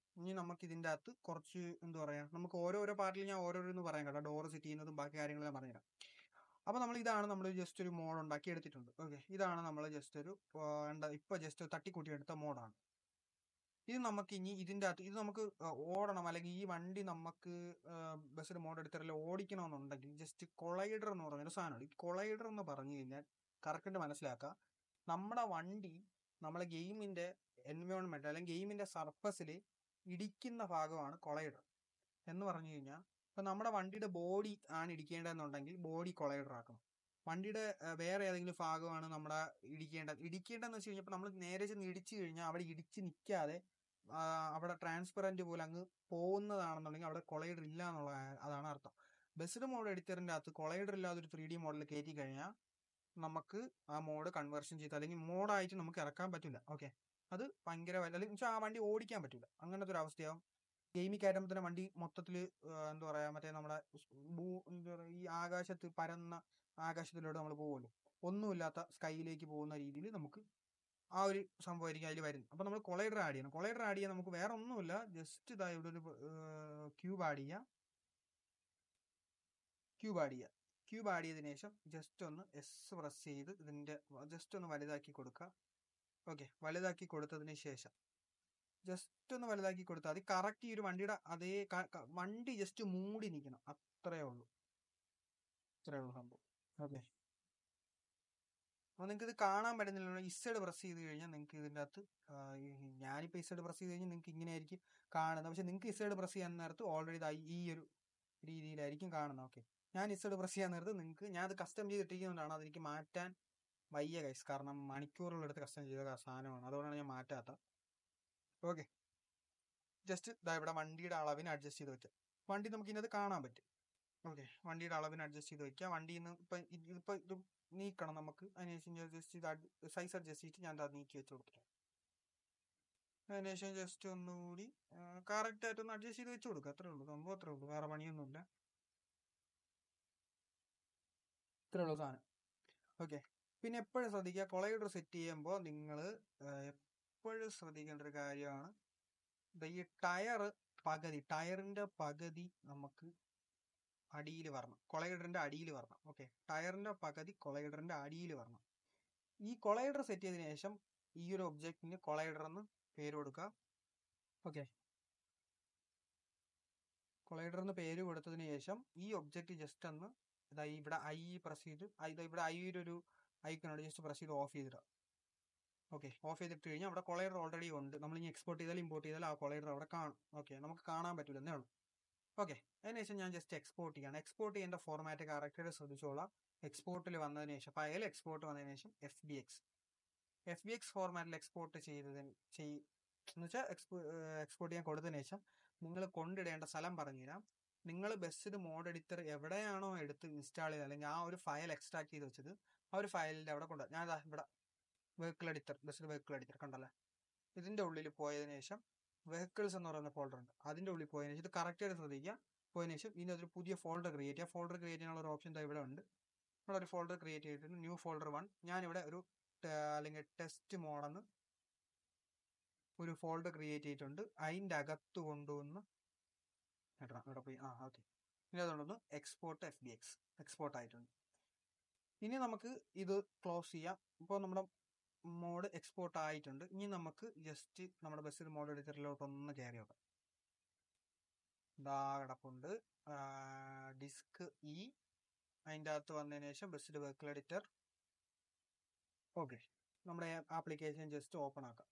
Speaker 1: ഇനി നമുക്ക് ഇതിൻ്റെ അകത്ത് കുറച്ച് എന്താ പറയാ നമുക്ക് ഓരോരോ പാർട്ടിൽ ഞാൻ ഓരോരോന്ന് പറയാം കേട്ടോ ഡോർ സെറ്റ് ചെയ്യുന്നതും ബാക്കി കാര്യങ്ങളെല്ലാം പറഞ്ഞുതരാം അപ്പോൾ നമ്മൾ ഇതാണ് നമ്മൾ ജസ്റ്റ് ഒരു മോഡ് ഉണ്ടാക്കി എടുത്തിട്ടുണ്ട് ഓക്കെ ഇതാണ് നമ്മൾ ജസ്റ്റ് ഒരു ആ, എന്താ ഇപ്പോൾ ജസ്റ്റ് തട്ടിക്കൂട്ടി എടുത്ത മോഡാണ് ഇത് നമുക്ക് ഇനി ഇതിൻ്റെ അകത്ത് ഇത് നമുക്ക് ആ, ഓടണം അല്ലെങ്കിൽ ഈ വണ്ടി നമുക്ക് ബസ്സിൽ മോഡ് എടുത്തില്ല ഓടിക്കണമെന്നുണ്ടെങ്കിൽ ജസ്റ്റ് കൊളൈഡർ എന്ന് പറഞ്ഞൊരു സാധനമാണ് ഈ കൊളൈഡർ എന്ന് പറഞ്ഞു കഴിഞ്ഞാൽ കറക്റ്റ് മനസ്സിലാക്കുക നമ്മുടെ വണ്ടി നമ്മളെ ഗെയിമിന്റെ എൻവയോൺമെന്റ് അല്ലെങ്കിൽ ഗെയിമിന്റെ സർഫസിൽ ഇടിക്കുന്ന ഭാഗമാണ് കൊളൈഡർ എന്ന് പറഞ്ഞു കഴിഞ്ഞാൽ ഇപ്പൊ നമ്മുടെ വണ്ടിയുടെ ബോഡി ആണ് ഇടിക്കേണ്ടതെന്നുണ്ടെങ്കിൽ ബോഡി കൊളൈഡർ ആക്കണം വണ്ടിയുടെ ആ, വേറെ ഏതെങ്കിലും ഭാഗമാണ് നമ്മുടെ ഇടിക്കേണ്ടത് ഇടിക്കേണ്ടതെന്ന് വെച്ച് കഴിഞ്ഞാൽ നമ്മൾ നേരെ ചെന്ന് ഇടിച്ചു കഴിഞ്ഞാൽ അവിടെ ഇടിച്ച് നിൽക്കാതെ ആ, അവിടെ ട്രാൻസ്പെറന്റ് പോലെ അങ്ങ് പോകുന്നതാണെന്നുണ്ടെങ്കിൽ അവിടെ കൊളൈഡർ ഇല്ല എന്നുള്ള അതാണ് അർത്ഥം ബസ്സിഡ് മോഡ് എഡിറ്ററിന്റെ അകത്ത് കൊളൈഡർ ഇല്ലാതെ ഒരു ത്രീ ഡി മോഡൽ കയറ്റി കഴിഞ്ഞാൽ നമുക്ക് ആ മോഡ് കൺവേർഷൻ ചെയ്ത് അല്ലെങ്കിൽ മോഡായിട്ട് നമുക്ക് ഇറക്കാൻ പറ്റില്ല ഓക്കെ അത് ഭയങ്കര വല്ല- അല്ലെങ്കിൽ വെച്ചാൽ ആ വണ്ടി ഓടിക്കാൻ പറ്റില്ല അങ്ങനത്തെ ഒരു അവസ്ഥയാവും ഗെയിമിൽ കയറ്റുമ്പോൾ തന്നെ വണ്ടി മൊത്തത്തിൽ എന്താ പറയാ മറ്റേ നമ്മുടെ സ് ഭൂ- എന്താ പറയാ ഈ ആകാശത്ത് പരന്ന ആകാശത്തിലൂടെ നമ്മൾ പോകുമല്ലോ ഒന്നുമില്ലാത്ത സ്കൈയിലേക്ക് പോകുന്ന രീതിയിൽ നമുക്ക് ആ ഒരു സംഭവമായിരിക്കും അതിൽ വരുന്നത് അപ്പൊ നമ്മൾ കൊളൈഡർ ആഡ് ചെയ്യണം കൊളൈഡർ ആഡ് ചെയ്യാൻ നമുക്ക് വേറെ ഒന്നുമില്ല ജസ്റ്റ് ഇതാ ഇവിടെ ഒരു ക്യൂബ് ആഡ് ചെയ്യാം ക്യൂബ് ആഡ് ചെയ്യുക ക്യൂബ് ആഡ് ചെയ്തതിനു ശേഷം ജസ്റ്റ് ഒന്ന് എസ് പ്രസ് ചെയ്ത് ഇതിന്റെ ജസ്റ്റ് ഒന്ന് വലുതാക്കി കൊടുക്കുക ഓക്കെ വലുതാക്കി കൊടുത്തതിന് ശേഷം ജസ്റ്റ് ഒന്ന് വലുതാക്കി കൊടുത്താൽ അത് കറക്റ്റ് ഈ ഒരു വണ്ടിയുടെ അതേ ക- ക- വണ്ടി ജസ്റ്റ് മൂടി നിൽക്കണം അത്രേ ഉള്ളൂ അത്രേ ഉള്ളൂ സംഭവം ഓക്കെ അപ്പോൾ നിങ്ങൾക്ക് ഇത് കാണാൻ പറ്റുന്നില്ല ഇസഡ് പ്രസ് ചെയ്ത് കഴിഞ്ഞാൽ നിങ്ങൾക്ക് ഇതിൻ്റെ അകത്ത് ആ, ഈ- ഞാനിപ്പോൾ ഇസഡ് പ്രസ് ചെയ്ത് കഴിഞ്ഞാൽ നിങ്ങൾക്ക് ഇങ്ങനെ ആയിരിക്കും കാണുന്നത് പക്ഷെ നിങ്ങൾക്ക് ഇസഡ് പ്രസ് ചെയ്യാൻ നേരത്ത് ഓൾറെഡി ഈ ഒരു രീതിയിലായിരിക്കും കാണുന്നത് ഓക്കെ ഞാൻ ഇസഡ് പ്രസ് ചെയ്യാൻ നേരത്ത് നിങ്ങൾക്ക് ഞാൻ അത് കസ്റ്റം ചെയ്തിട്ടിരിക്കുന്നതുകൊണ്ടാണ് അതെനിക്ക് മാറ്റാൻ വയ്യ കൈസ് കാരണം മണിക്കൂറുകളെടുത്ത് കസ്റ്റം ചെയ്ത സാധനമാണ് അതുകൊണ്ടാണ് ഞാൻ മാറ്റാത്ത ഓക്കെ ജസ്റ്റ് ഇതാ ഇവിടെ വണ്ടിയുടെ അളവിന് അഡ്ജസ്റ്റ് ചെയ്ത് വെക്കാം വണ്ടി നമുക്ക് ഇതിനകത്ത് കാണാൻ പറ്റും ഓക്കെ വണ്ടിയുടെ അളവിന് അഡ്ജസ്റ്റ് ചെയ്ത് വെക്കാം വണ്ടിയിൽ നിന്ന് ഇപ്പം ഇതിപ്പോൾ ഇത് നീക്കണം നമുക്ക് അതിനുശേഷം ജസ്റ്റ് ഇത് സൈസ് അഡ്ജസ്റ്റ് ചെയ്തിട്ട് ഞാൻ അത് നീക്കി വെച്ച് കൊടുക്കാം അതിനുശേഷം ജസ്റ്റ് ഒന്നുകൂടി കറക്റ്റ് ആയിട്ട് ഒന്ന് അഡ്ജസ്റ്റ് ചെയ്ത് വെച്ച് കൊടുക്കുക അത്രേ ഉള്ളൂ സംഭവം അത്രേ ഉള്ളൂ വേറെ പണിയൊന്നുമില്ല ഇത്രേ ഉള്ളൂ സാധനം ഓക്കെ പിന്നെ എപ്പോഴും ശ്രദ്ധിക്കുക കൊളൈഡർ സെറ്റ് ചെയ്യുമ്പോൾ നിങ്ങൾ എപ്പോഴും ശ്രദ്ധിക്കേണ്ട ഒരു കാര്യമാണ് ദാ ഈ ടയർ പകുതി ടയറിന്റെ പകുതി നമുക്ക് അടിയിൽ വരണം കൊളൈഡറിന്റെ അടിയിൽ വരണം ഓക്കെ ടയറിന്റെ പകുതി കൊളൈഡറിന്റെ അടിയിൽ വരണം ഈ കൊളൈഡർ സെറ്റ് ചെയ്തതിനു ശേഷം ഈ ഒരു ഒബ്ജക്റ്റിന് കൊളൈഡർ എന്ന് പേര് കൊടുക്കുക ഓക്കെ കൊളൈഡർ എന്ന് പേര് കൊടുത്തതിന് ശേഷം ഈ ഒബ്ജക്റ്റ് ജസ്റ്റ് ഒന്ന് ഇതാ ഇവിടെ ഐ പ്രസ് ചെയ്ത് ആ ഇതാ ഇവിടെ ഐ ഒരു ഐക്കനോട് ജസ്റ്റ് പ്രസ് ചെയ്ത് ഓഫ് ചെയ്തിടുക ഓക്കെ ഓഫ് ചെയ്തിട്ട് കഴിഞ്ഞാൽ അവിടെ കൊളൈഡർ ഓൾറെഡി ഉണ്ട് നമ്മൾ ഇനി എക്സ്പോർട്ട് ചെയ്താൽ ഇമ്പോർട്ട് ചെയ്താൽ ആ കൊളൈഡർ അവിടെ കാണും ഓക്കെ നമുക്ക് കാണാൻ പറ്റില്ല എന്നേ ഉള്ളൂ ഓക്കെ അതിനുശേഷം ഞാൻ ജസ്റ്റ് എക്സ്പോർട്ട് ചെയ്യാണ് എക്സ്പോർട്ട് ചെയ്യേണ്ട ഫോർമാറ്റ് കറക്റ്റായിട്ട് ശ്രദ്ധിച്ചോളാം എക്സ്പോർട്ടിൽ വന്നതിന് ശേഷം ഫയൽ എക്സ്പോർട്ട് വന്നതിന് ശേഷം F B X F B X ഫോർമാറ്റിൽ എക്സ്പോർട്ട് ചെയ്തതിന് ചെയ് എന്ന് വെച്ചാൽ എക്സ്പോ എക്സ്പോർട്ട് ചെയ്യാൻ കൊടുത്തതിന് ശേഷം നിങ്ങൾ കൊണ്ടിടേണ്ട സ്ഥലം പറഞ്ഞുതരാം നിങ്ങൾ ബസ്സിൽ മോഡ് എഡിറ്റർ എവിടെയാണോ എടുത്ത് ഇൻസ്റ്റാൾ ചെയ്തത് അല്ലെങ്കിൽ ആ ഒരു ഫയൽ എക്സ്ട്രാക്ട് ചെയ്ത് വെച്ചത് ആ ഒരു ഫയലിന്റെ അവിടെ കൊണ്ട് ഞാൻ ദാ ഇവിടെ വെഹിക്കിൾ എഡിറ്റർ ബസ്സിൽ വെഹിക്കിൾ എഡിറ്റർ കണ്ടല്ലേ ഇതിന്റെ ഉള്ളിൽ പോയതിനു ശേഷം വെഹിക്കിൾസ് എന്ന് പറയുന്ന ഫോൾഡർ ഉണ്ട് അതിന്റെ ഉള്ളിൽ പോയതിനു ശേഷം ഇത് കറക്റ്റ് ആയിട്ട് ശ്രദ്ധിക്കുക പോയതിനു ശേഷം ഇനി അതൊരു പുതിയ ഫോൾഡർ ക്രിയേറ്റ് ചെയ്യുക ഫോൾഡർ ക്രിയേറ്റ് ചെയ്യാനുള്ള ഒരു ഓപ്ഷൻ ഇവിടെ ഉണ്ട് ഇവിടെ ഒരു ഫോൾഡർ ക്രിയേറ്റ് ചെയ്തിട്ടുണ്ട് ന്യൂ ഫോൾഡർ വൺ ഞാനിവിടെ ഒരു ടെ- അല്ലെങ്കിൽ ടെസ്റ്റ് മോഡെന്ന് ഒരു ഫോൾഡർ ക്രിയേറ്റ് ചെയ്തിട്ടുണ്ട് അതിന്റെ അകത്ത് കൊണ്ടുവന്ന് കേട്ടോ ഇവിടെ പോയി ആ ഓക്കെ ഇനി അതുകൊണ്ടൊന്ന് export F B X export ആയിട്ടുണ്ട് ഇനി നമുക്ക് ഇത് ക്ലോസ് ചെയ്യാം ഇപ്പോൾ നമ്മുടെ മോഡ് എക്സ്പോർട്ട് ആയിട്ടുണ്ട് ഇനി നമുക്ക് ജസ്റ്റ് നമ്മുടെ ബസ്സിൽ മോഡ് എഡിറ്ററിലോട്ട് ഒന്ന് കയറി നോക്കാം ഇതാ കിടപ്പുണ്ട് ഡിസ്ക് ഇ അതിൻ്റെ അകത്ത് വന്നതിന് ശേഷം ബസ്സിൽ വെഹിക്കിൾ എഡിറ്റർ ഓക്കെ നമ്മുടെ ആപ്ലിക്കേഷൻ ജസ്റ്റ് ഓപ്പൺ ആക്കാം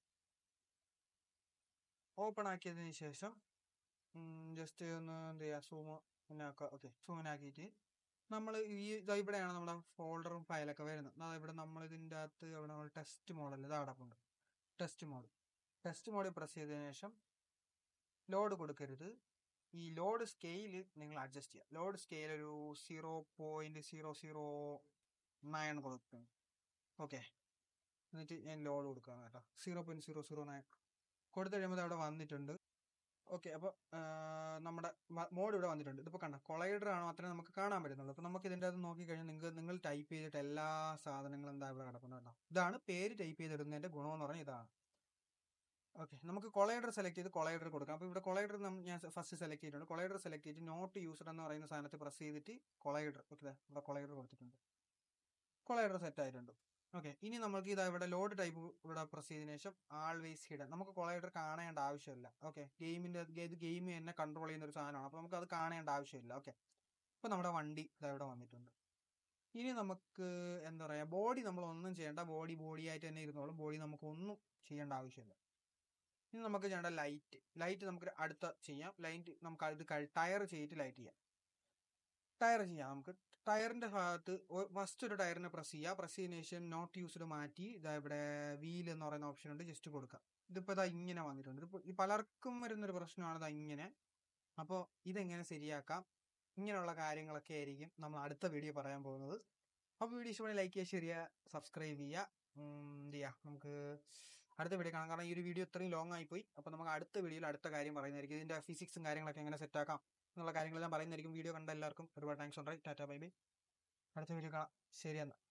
Speaker 1: ഓപ്പൺ ആക്കിയതിന് ശേഷം ജസ്റ്റ് ഒന്ന് എന്ത് ചെയ്യുക സൂം ആക്കുക ഓക്കെ സൂമിനാക്കിയിട്ട് നമ്മൾ ഈ ഇതാ ഇവിടെയാണ് നമ്മുടെ ഫോൾഡറും ഫയലൊക്കെ വരുന്നത് അതാ ഇവിടെ നമ്മൾ ഇതിൻ്റെ അകത്ത് അവിടെ നമ്മൾ ടെസ്റ്റ് മോഡൽ ഇത് അടപ്പുണ്ട് ടെസ്റ്റ് മോഡ് ടെസ്റ്റ് മോഡിൽ പ്രസ് ചെയ്തതിനു ശേഷം ലോഡ് കൊടുക്കരുത് ഈ ലോഡ് സ്കെയിൽ നിങ്ങൾ അഡ്ജസ്റ്റ് ചെയ്യുക ലോഡ് സ്കെയിൽ ഒരു zero point zero zero nine കൊടുക്കും ഓക്കെ എന്നിട്ട് ഞാൻ ലോഡ് കൊടുക്കാം കേട്ടോ zero point zero zero nine കൊടുത്തു കഴിയുമ്പോൾ അവിടെ വന്നിട്ടുണ്ട് ഓക്കെ അപ്പോൾ നമ്മുടെ മോഡ് ഇവിടെ വന്നിട്ടുണ്ട് ഇതിപ്പോൾ കണ്ട കൊളൈഡർ ആണോ അത്രയും നമുക്ക് കാണാൻ പറ്റുന്നുള്ളൂ അപ്പോൾ നമുക്ക് ഇതിൻ്റെ അത് നോക്കിക്കഴിഞ്ഞാൽ നിങ്ങൾക്ക് നിങ്ങൾ ടൈപ്പ് ചെയ്തിട്ട് എല്ലാ സാധനങ്ങളും എന്താ ഇവിടെ കിടക്കുന്നത് കേട്ടോ ഇതാണ് പേര് ടൈപ്പ് ചെയ്തിടുന്നതിൻ്റെ ഗുണമെന്ന് പറഞ്ഞാൽ ഇതാണ് ഓക്കെ നമുക്ക് കൊളൈഡർ സെലക്ട് ചെയ്ത് കൊളൈഡർ കൊടുക്കാം അപ്പോൾ ഇവിടെ കൊളൈഡർ ഞാൻ ഫസ്റ്റ് സെലക്ട് ചെയ്തിട്ടുണ്ട് കൊളൈഡർ സെലക്ട് ചെയ്തിട്ട് നോട്ട് യൂസർ എന്ന് പറയുന്ന സാധനത്തിൽ പ്രസ് ചെയ്തിട്ട് കൊളൈഡർ ഓക്കെ ഇവിടെ കൊളൈഡർ കൊടുത്തിട്ടുണ്ട് കൊളൈഡർ സെറ്റ് ആയിട്ടുണ്ട് ഓക്കെ ഇനി നമുക്ക് ഇതാ ഇവിടെ ലോഡ് ടൈപ്പ് ഇവിടെ പ്രസ് ചെയ്തതിനു ശേഷം ആൾവേസ് ഹിഡൻ നമുക്ക് കൊളൈഡർ കാണേണ്ട ആവശ്യമില്ല ഓക്കെ ഗെയിമിന്റെ ഇത് ഗെയിം തന്നെ കൺട്രോൾ ചെയ്യുന്ന ഒരു സാധനമാണ് അപ്പോൾ നമുക്ക് അത് കാണേണ്ട ആവശ്യമില്ല ഓക്കെ ഇപ്പോൾ നമ്മുടെ വണ്ടി ഇതാ ഇവിടെ വന്നിട്ടുണ്ട് ഇനി നമുക്ക് എന്താ പറയുക ബോഡി നമ്മൾ ഒന്നും ചെയ്യേണ്ട ബോഡി ബോഡി ആയിട്ട് തന്നെ ഇരുന്നോളും ബോഡി നമുക്ക് ഒന്നും ചെയ്യേണ്ട ആവശ്യമില്ല ഇനി നമുക്ക് ചെയ്യേണ്ട ലൈറ്റ് ലൈറ്റ് നമുക്ക് അടുത്ത ചെയ്യാം ലൈറ്റ് നമുക്ക് അത് ടയർ ചെയ്തിട്ട് ലൈറ്റ് ചെയ്യാം ടയർ ചെയ്യാം നമുക്ക് ടയറിന്റെ ഭാഗത്ത് ഫസ്റ്റ് ഒരു ടയറിനെ പ്രസ് ചെയ്യുക പ്രസ് ചെയ്തതിനു ശേഷം നോട്ട് യൂസ്ഡ് മാറ്റി ഇതാ ഇവിടെ വീൽ എന്ന് പറയുന്ന ഓപ്ഷൻ ഉണ്ട് ജസ്റ്റ് കൊടുക്കുക ഇതിപ്പോ ഇതാ ഇങ്ങനെ വന്നിട്ടുണ്ട് ഇതിപ്പോ ഈ പലർക്കും വരുന്നൊരു പ്രശ്നമാണ് ഇതാ ഇങ്ങനെ അപ്പോൾ ഇതെങ്ങനെ ശരിയാക്കാം ഇങ്ങനെയുള്ള കാര്യങ്ങളൊക്കെ ആയിരിക്കും നമ്മൾ അടുത്ത വീഡിയോ പറയാൻ പോകുന്നത് അപ്പോൾ വീഡിയോ ഇഷ്ടമായി ലൈക്ക് ചെയ്യുക ഷെയർ ചെയ്യുക സബ്സ്ക്രൈബ് ചെയ്യുക എന്ത് ചെയ്യുക നമുക്ക് അടുത്ത വീഡിയോ കാണാം കാരണം ഈ ഒരു വീഡിയോ ഇത്രയും ലോങ് ആയിപ്പോയി അപ്പോൾ നമുക്ക് അടുത്ത വീഡിയോയിൽ അടുത്ത കാര്യം പറയുന്നതായിരിക്കും ഇതിന്റെ ഫിസിക്സും കാര്യങ്ങളൊക്കെ എങ്ങനെ സെറ്റ് ആക്കാം എന്നുള്ള കാര്യങ്ങളെല്ലാം പറയുന്നതായിരിക്കും വീഡിയോ കണ്ട എല്ലാവർക്കും ഒരുപാട് താങ്ക്സ് ഉണ്ട് ടാറ്റ ബൈ ബൈ അടുത്ത വീഡിയോ കാണാം ശരി എന്നാൽ